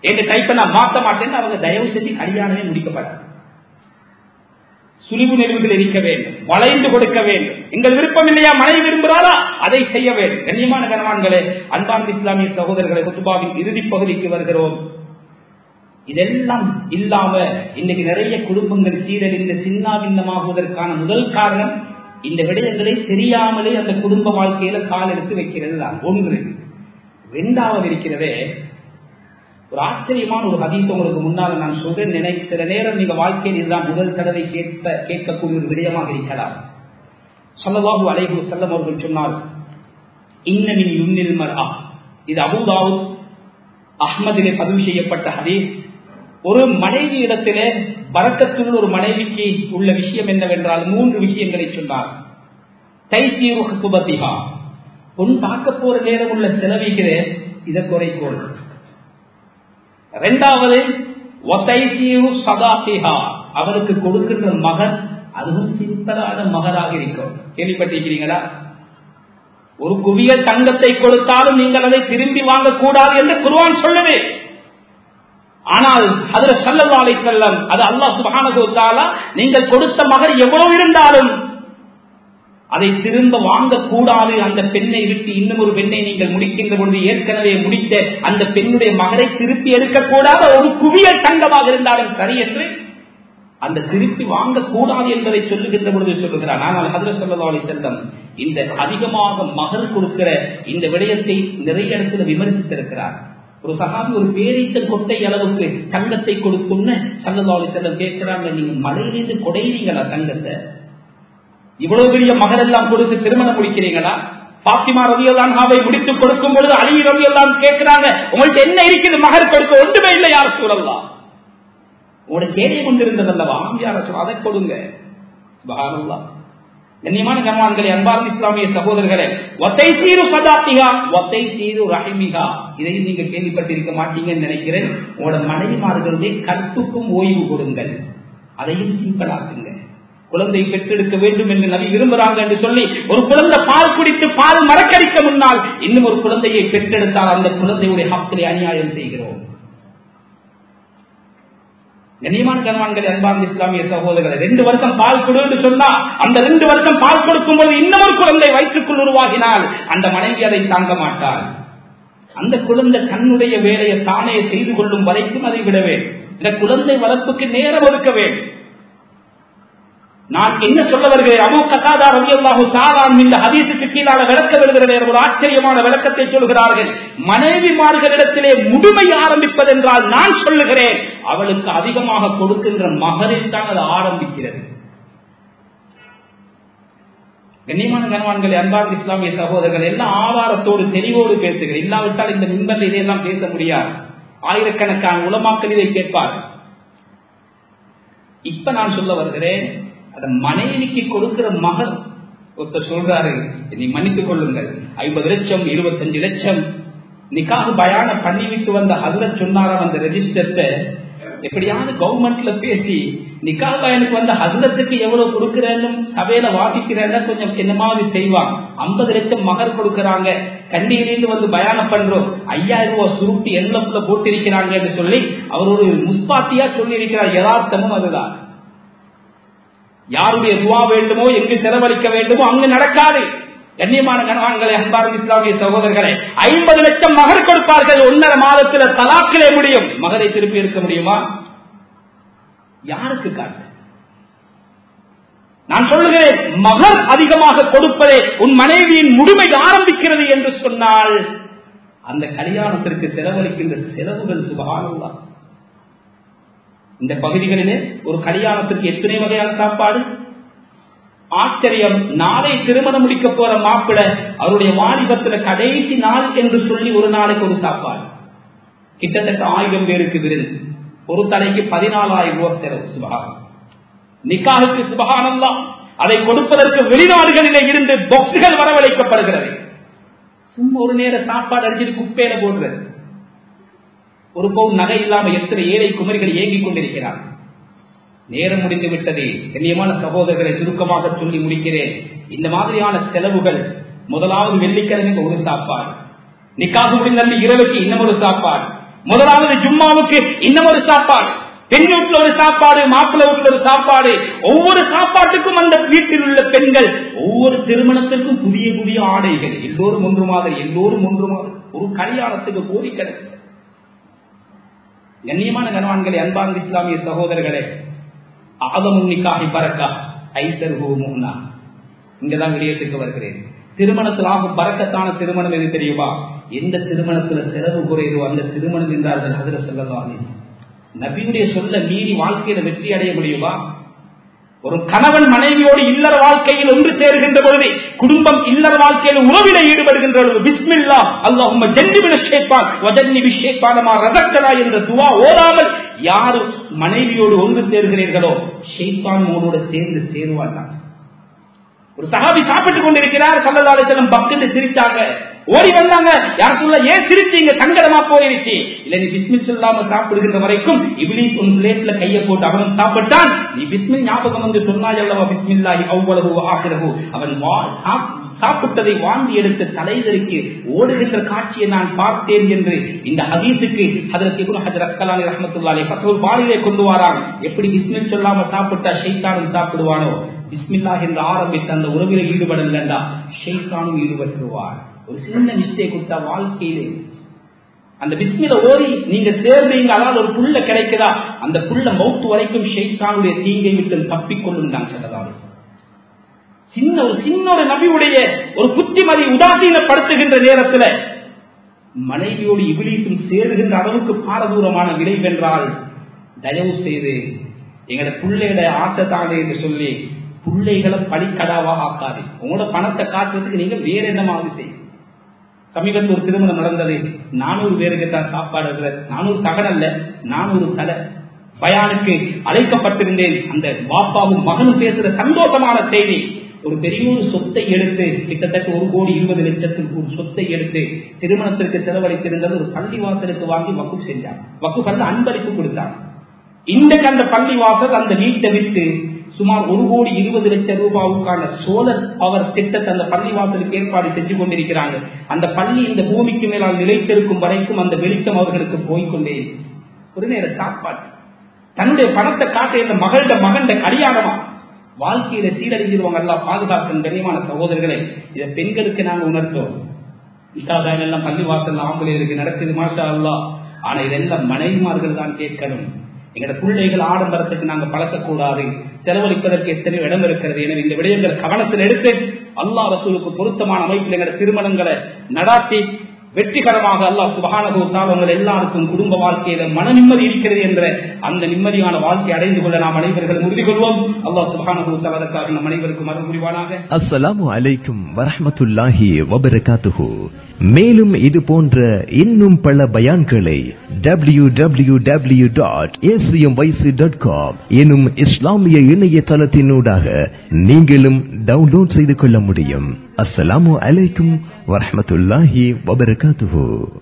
எங்க டைப்பை நான் மாற்ற மாட்டேன்னு அவங்க தயவு செஞ்சு கல்யாணமே முடிக்கப்படாது சுழிவு நெறிவுகள் இருக்க வேண்டும் வளைந்து கொடுக்க வேண்டும் எங்கள் விருப்பம் இல்லையா மனைவி விரும்புகிறாரா அதை செய்ய வேண்டும் கண்ணியமான கனவான்களே அன்பார்ந்த இஸ்லாமிய சகோதரர்களை குத்துபாவின் இறுதி பகுதிக்கு வருகிறோம் இதெல்லாம் இல்லாம இன்னைக்கு நிறைய குடும்பங்கள் சீரழிந்து சின்னாபின்னமாகுவதற்கான முதல் காரணம் இந்த விடயங்களை தெரியாமலே அந்த குடும்ப வாழ்க்கையில கால் எடுத்து வைக்கிறது தான் ஒன்று இரண்டாவது இருக்கிறதே ஒரு ஆச்சரியமான ஒரு ஹதீஸ் உங்களுக்கு முன்னால நான் சொல்றேன் நினை சில நேரம் நீங்க வாழ்க்கையில் இதுதான் முதல் தடவை கேட்க கேட்கக்கூடிய ஒரு விடயமாக இருக்கலாம் சொல்லவாகு அலைகு செல்லம் அவர்கள் சொன்னால் இன்னமின் யுன்னில் மர்ஆ இது அபுதாவுத் அஹ்மதிலே பதிவு செய்யப்பட்ட ஹதீஸ் ஒரு மனைவி இடத்திலே பறக்கத்துள்ள ஒரு மனைவிக்கு உள்ள விஷயம் என்னவென்றால் மூன்று விஷயங்களை சொன்னார் தைசீரு சுபத்திகா பொன் பார்க்க போற நேரம் உள்ள செலவிகளே இதை குறைக்கோள் இரண்டாவது சதாபிகா அவருக்கு கொடுக்கின்ற மகன் அதுவும் சிம்பிளான மகராக இருக்கும் கேள்விப்பட்டிருக்கிறீங்களா ஒரு குவிய தங்கத்தை கொடுத்தாலும் நீங்கள் அதை திரும்பி வாங்கக்கூடாது என்று குருவான் சொல்லுது ஆனால் அதுல சல்லவாலை செல்லம் அது அல்லாஹ் சுபானகோத்தாலா நீங்கள் கொடுத்த மகர் எவ்வளவு இருந்தாலும் அதை திரும்ப வாங்கக்கூடாது அந்த பெண்ணை விட்டு இன்னும் ஒரு பெண்ணை நீங்கள் முடிக்கின்ற பொழுது ஏற்கனவே முடித்த அந்த பெண்ணுடைய மகரை திருப்பி எடுக்கக்கூடாத ஒரு குவியல் தங்கமாக இருந்தாலும் சரி என்று அந்த திருப்பி வாங்கக்கூடாது என்பதை சொல்லுகின்ற பொழுது சொல்லுகிறார் ஆனால் ஹதர சொல்லி செல்லம் இந்த அதிகமாக மகள் கொடுக்கிற இந்த விடயத்தை நிறைய இடத்துல விமர்சித்திருக்கிறார் ஒரு சகாபி ஒரு பேரீத்த கொட்டை அளவுக்கு தங்கத்தை கொடுக்கும்னு சல்லதாலி செல்லம் கேட்கிறாங்க நீங்க மலையிலிருந்து கொடைவீங்களா தங்கத்தை இவ்வளவு பெரிய மகன் எல்லாம் கொடுத்து திருமணம் முடிக்கிறீங்களா பாத்திமா ரவியெல்லாம் முடித்து கொடுக்கும் பொழுது அலி ரவியெல்லாம் கேட்கிறாங்க உங்கள்ட்ட என்ன இருக்குது மகர் கொடுக்க ஒன்றுமே இல்லை யார் சூழல்லாம் உங்களோட தேடிய கொண்டிருந்தது அல்லவா யார சொல்ல அதை கொடுங்க சுபஹானல்லா கண்ணியமான கமான்களே அன்பார்ந்த இஸ்லாமிய சகோதரர்களே ஒத்தை சீரு சதாத்திகா ஒத்தை சீரு ரஹிமிகா இதையும் நீங்க கேள்விப்பட்டிருக்க மாட்டீங்கன்னு நினைக்கிறேன் உங்களோட மனைவிமார்களுடைய கற்புக்கும் ஓய்வு கொடுங்கள் அதையும் சிம்பிளாக்குங்க குழந்தை பெற்றெடுக்க வேண்டும் என்று நபி விரும்புகிறாங்க என்று சொல்லி ஒரு குழந்தை பால் குடித்து பால் மறக்கடிக்க முன்னால் இன்னும் ஒரு குழந்தையை பெற்றெடுத்தால் அந்த குழந்தையுடைய ஹக்கிலே அநியாயம் செய்கிறோம் கண்ணியமான கண்மான்கள் அன்பார்ந்த இஸ்லாமிய சகோதரர்கள் ரெண்டு வருஷம் பால் கொடுன்னு சொன்னா அந்த ரெண்டு வருஷம் பால் கொடுக்கும் போது இன்னொரு குழந்தை வயிற்றுக்குள் உருவாகினால் அந்த மனைவி அதை தாங்க மாட்டாள் அந்த குழந்தை தன்னுடைய வேலையை தானே செய்து கொள்ளும் வரைக்கும் அதை விட வேண்டும் இந்த குழந்தை வளர்ப்புக்கு நேரம் ஒதுக்க வேண்டும் நான் என்ன சொல்ல வருகிறேன் அபு கத்தாதா ரவியல்லாஹு சாதான் இந்த ஹதீசுக்கு கீழால விளக்க வருகிறேன் ஒரு ஆச்சரியமான விளக்கத்தை சொல்கிறார்கள் மனைவிமார்களிடத்திலே முழுமை ஆரம்பிப்பதென்றால் நான் சொல்லுகிறேன் அவளுக்கு அதிகமாக கொடுக்கின்ற மகரில் தான் அது ஆரம்பிக்கிறது கண்ணியமான கனவான்களை அன்பார்ந்த இஸ்லாமிய சகோதரர்கள் எல்லாம் ஆதாரத்தோடு தெளிவோடு பேசுகிறேன் இல்லாவிட்டால் இந்த மின்பரில் இதையெல்லாம் பேச முடியாது ஆயிரக்கணக்கான உலமாக்கள் இதை கேட்பார் இப்ப நான் சொல்ல வருகிறேன் அந்த மனைவிக்கு கொடுக்கிற மகன் ஒருத்தர் சொல்றாரு நீ மன்னித்துக் கொள்ளுங்கள் ஐம்பது லட்சம் இருபத்தஞ்சு லட்சம் நிக்காக பயான பண்ணிவிட்டு வந்த ஹசரத் சொன்னாராம் அந்த ரெஜிஸ்டர்ட்ட எப்படியாவது கவர்மெண்ட்ல பேசி நிக்காக பயனுக்கு வந்த ஹசரத்துக்கு எவ்வளவு கொடுக்கிறேன்னு சபையில வாசிக்கிறேன்னு கொஞ்சம் என்னமாவது செய்வான் ஐம்பது லட்சம் மகர் கொடுக்கறாங்க கண்டியிலிருந்து வந்து பயானம் பண்றோம் ஐயாயிரம் ரூபாய் சுருட்டி எல்லப்புல போட்டிருக்கிறாங்க என்று சொல்லி அவர் ஒரு முஸ்பாத்தியா சொல்லி இருக்கிறார் யதார்த்தமும் அதுதான் யாருடைய துவா வேண்டுமோ எங்கு செலவழிக்க வேண்டுமோ அங்கு நடக்காது கண்ணியமான கணவான்களை அன்பார்ந்த இஸ்லாமிய சகோதரர்களே ஐம்பது லட்சம் மகர் கொடுப்பார்கள் ஒன்னரை மாதத்துல தலாக்கிலே முடியும் மகரை திருப்பி இருக்க முடியுமா யாருக்கு காட்டு நான் சொல்லுகிறேன் மகர் அதிகமாக கொடுப்பதே உன் மனைவியின் முழுமை ஆரம்பிக்கிறது என்று சொன்னால் அந்த கல்யாணத்திற்கு செலவழிக்கின்ற செலவுகள் சுபகானம்தான் இந்த பகுதிகளிலே ஒரு கல்யாணத்திற்கு எத்தனை வகையான சாப்பாடு ஆச்சரியம் நாளை திருமணம் முடிக்க போற மாப்பிள அவருடைய வாலிபத்துல கடைசி நாள் என்று சொல்லி ஒரு நாளைக்கு ஒரு சாப்பாடு கிட்டத்தட்ட ஆயிரம் பேருக்கு விருந்து ஒரு தலைக்கு பதினாலாயிரம் ரூபாய் செலவு சுபகானம் நிக்காவுக்கு சுபகானம் தான் அதை கொடுப்பதற்கு வெளிநாடுகளிலே இருந்து பொக்ஸுகள் வரவழைக்கப்படுகிறது சும்மா ஒரு நேர சாப்பாடு அடிச்சுட்டு குப்பையில போடுறது ஒரு பவுன் நகை இல்லாம எத்தனை ஏழை குமரிகள் இயங்கிக் கொண்டிருக்கிறார் நேரம் முடிந்து விட்டது கண்ணியமான சகோதரர்களை சுருக்கமாக சொல்லி முடிக்கிறேன் இந்த மாதிரியான செலவுகள் முதலாவது வெள்ளிக்கிழமை ஒரு சாப்பாடு நிக்காக முடிந்த இரவுக்கு இன்னும் ஒரு சாப்பாடு முதலாவது ஜும்மாவுக்கு இன்னும் ஒரு சாப்பாடு பெண் வீட்டுல ஒரு சாப்பாடு மாப்பிள்ளை வீட்டுல ஒரு சாப்பாடு ஒவ்வொரு சாப்பாட்டுக்கும் அந்த வீட்டில் உள்ள பெண்கள் ஒவ்வொரு திருமணத்திற்கும் புதிய புதிய ஆடைகள் எல்லோரும் ஒன்று மாதிரி எல்லோரும் ஒன்று மாதிரி ஒரு கல்யாணத்துக்கு கோரிக்கிறது கண்ணியமான கனவான்களே அன்பார்ந்த இஸ்லாமிய சகோதரர்களே ஆதமுன்னிக்காகி பறக்கா ஐசர் முன்னா இங்கதான் விடயத்துக்கு வருகிறேன் திருமணத்தில் ஆகும் பறக்கத்தான திருமணம் எது தெரியுமா எந்த திருமணத்துல செலவு குறையுதோ அந்த திருமணம் என்றார்கள் அதிர சொல்லலாம் நபியுடைய சொல்ல மீறி வாழ்க்கையில வெற்றி அடைய முடியுமா ஒரு கணவன் மனைவியோடு இல்லற வாழ்க்கையில் ஒன்று சேர்கின்ற பொழுது குடும்பம் இல்லற வாழ்க்கையில் உறவில ஈடுபடுகின்ற பொழுது பிஸ்மில்லா அல்லாஹும்ம ஜன்னிபின ஷேப்பான் வஜன்னி விஷேப்பானமா ரதக்கலா என்ற துவா ஓடாமல் யாரு மனைவியோடு ஒன்று சேர்கிறீர்களோ ஷேப்பான் உங்களோட சேர்ந்து சேருவான் ஒரு சகாபி சாப்பிட்டுக் கொண்டிருக்கிறார் சல்லல்லாஹு செல்லம் பக்கத்து சிரிச்சாங்க ஓடி வந்தாங்க யார் சொல்ல ஏன் சிரிச்சீங்க சங்கடமா போயிருச்சு இல்ல நீ பிஸ்மில் சொல்லாம சாப்பிடுகின்ற வரைக்கும் இபிலிஸ் உன் பிளேட்ல கைய போட்டு அவனும் சாப்பிட்டான் நீ பிஸ்மில் ஞாபகம் வந்து சொன்னாய் அல்லவா பிஸ்மில்லாஹி அவ்வளவு ஆகிறகு அவன் சாப்பிட்டதை வாங்கி எடுத்து தலைவருக்கு ஓடுகின்ற காட்சியை நான் பார்த்தேன் என்று இந்த ஹதீஸுக்கு அதற்கு ஹஜர் அஸ்கலானி ரஹமத்துல்லாலே பத்தொரு பாலிலே கொண்டு வரான் எப்படி பிஸ்மில் சொல்லாம சாப்பிட்டா ஷைத்தானும் சாப்பிடுவானோ பிஸ்மில்லா என்று ஆரம்பித்து அந்த உறவில் ஈடுபடலண்டா ஷெய்தானும் ஈடுபட்டுருவார் ஒரு சின்ன மிஸ்டேக் கொடுத்தா வாழ்க்கையிலே அந்த பிஸ்மில ஓடி நீங்க சேர்ந்தீங்க அதாவது ஒரு புள்ள கிடைக்குதா அந்த புள்ள மௌத்து வரைக்கும் ஷெய்தானுடைய தீங்கை விட்டு தப்பிக்கொள்ளும் தான் சொல்லலாம் சின்ன ஒரு சின்ன ஒரு நபியுடைய ஒரு புத்திமதி உதாசீனப்படுத்துகின்ற நேரத்தில் மனைவியோடு இபிலீசும் சேருகின்ற அளவுக்கு பாரதூரமான விளைவென்றால் தயவு செய்து எங்களோட பிள்ளையோட ஆசை தானே என்று சொல்லி பிள்ளைகளை பழிக்கடாவாக ஆக்காது உங்களோட பணத்தை காட்டுறதுக்கு நீங்க வேற என்னமாவது செய்யும் சமீபத்தில் ஒரு திருமணம் நடந்தது நானூறு பேருக்கு தான் சாப்பாடு நானூறு சகன் அல்ல நானூறு தலை பயானுக்கு அழைக்கப்பட்டிருந்தேன் அந்த பாப்பாவும் மகனும் பேசுற சந்தோஷமான செய்தி ஒரு பெரிய ஒரு சொத்தை எடுத்து கிட்டத்தட்ட ஒரு கோடி இருபது லட்சத்துக்கு ஒரு சொத்தை எடுத்து திருமணத்திற்கு செலவழித்திருந்தது ஒரு பள்ளி வாசலுக்கு வாங்கி வக்கு செஞ்சார் வக்கு பண்ண அன்பளிப்பு கொடுத்தார் இன்றைக்கு அந்த பள்ளி வாசல் அந்த வீட்டை விட்டு சுமார் ஒரு கோடி இருபது லட்சம் ரூபாவுக்கான சோலர் பவர் திட்டத்தை அந்த பள்ளி வாசலுக்கு ஏற்பாடு செஞ்சு கொண்டிருக்கிறாங்க அந்த பள்ளி இந்த பூமிக்கு மேலால் நிலைத்திருக்கும் வரைக்கும் அந்த வெளிச்சம் அவர்களுக்கு போய்கொண்டே ஒரு நேர சாப்பாடு தன்னுடைய பணத்தை காட்ட இந்த மகள்ட மகண்ட கல்யாணமா வாழ்க்கையில சீரழிஞ்சிருவாங்க எல்லாம் பாதுகாக்கும் கனியமான சகோதரர்களை இதை பெண்களுக்கு நாங்க உணர்த்தோம் இசாதான் எல்லாம் பள்ளி வாசல் ஆம்பளைகளுக்கு நடக்குது மாஷா அல்லா ஆனா இதெல்லாம் மனைவிமார்கள் தான் கேட்கணும் எங்களோட பிள்ளைகள் ஆடம்பரத்துக்கு நாங்க பழக்கக்கூடாது செலவழிப்பதற்கு எத்தனையோ இடம் இருக்கிறது எனவே இந்த விடயங்களை கவனத்தில் எடுத்து அல்லா ரசூலுக்கு பொருத்தமான அமைப்பில் எங்களோட திருமணங்களை நடாத்தி வெற்றிகரமாக அல்லாஹ் சுபானகோத்தால் உங்கள் எல்லாருக்கும் குடும்ப வாழ்க்கையில மன நிம்மதி இருக்கிறது என்ற அந்த நிம்மதியான வாழ்க்கை அடைந்து கொள்ள நாம் அனைவர்கள் உறுதி கொள்வோம் அல்லாஹ் சுபானகோத்தால் அதற்காக நம் அனைவருக்கும் அருள் புரிவானாக அஸ்ஸலாமு அலைக்கும் வரஹ்மத்துல்லாஹி வபரகாத்துஹு மேலும் இது போன்ற இன்னும் பல பயான்களை W W W dot dot com எனும் இஸ்லாமிய இணையதளத்தினூடாக நீங்களும் டவுன்லோட் செய்து கொள்ள முடியும் அஸ்ஸலாமு அலைக்கும் வரஹ்மத்துல்லாஹி வபரகாத்துஹு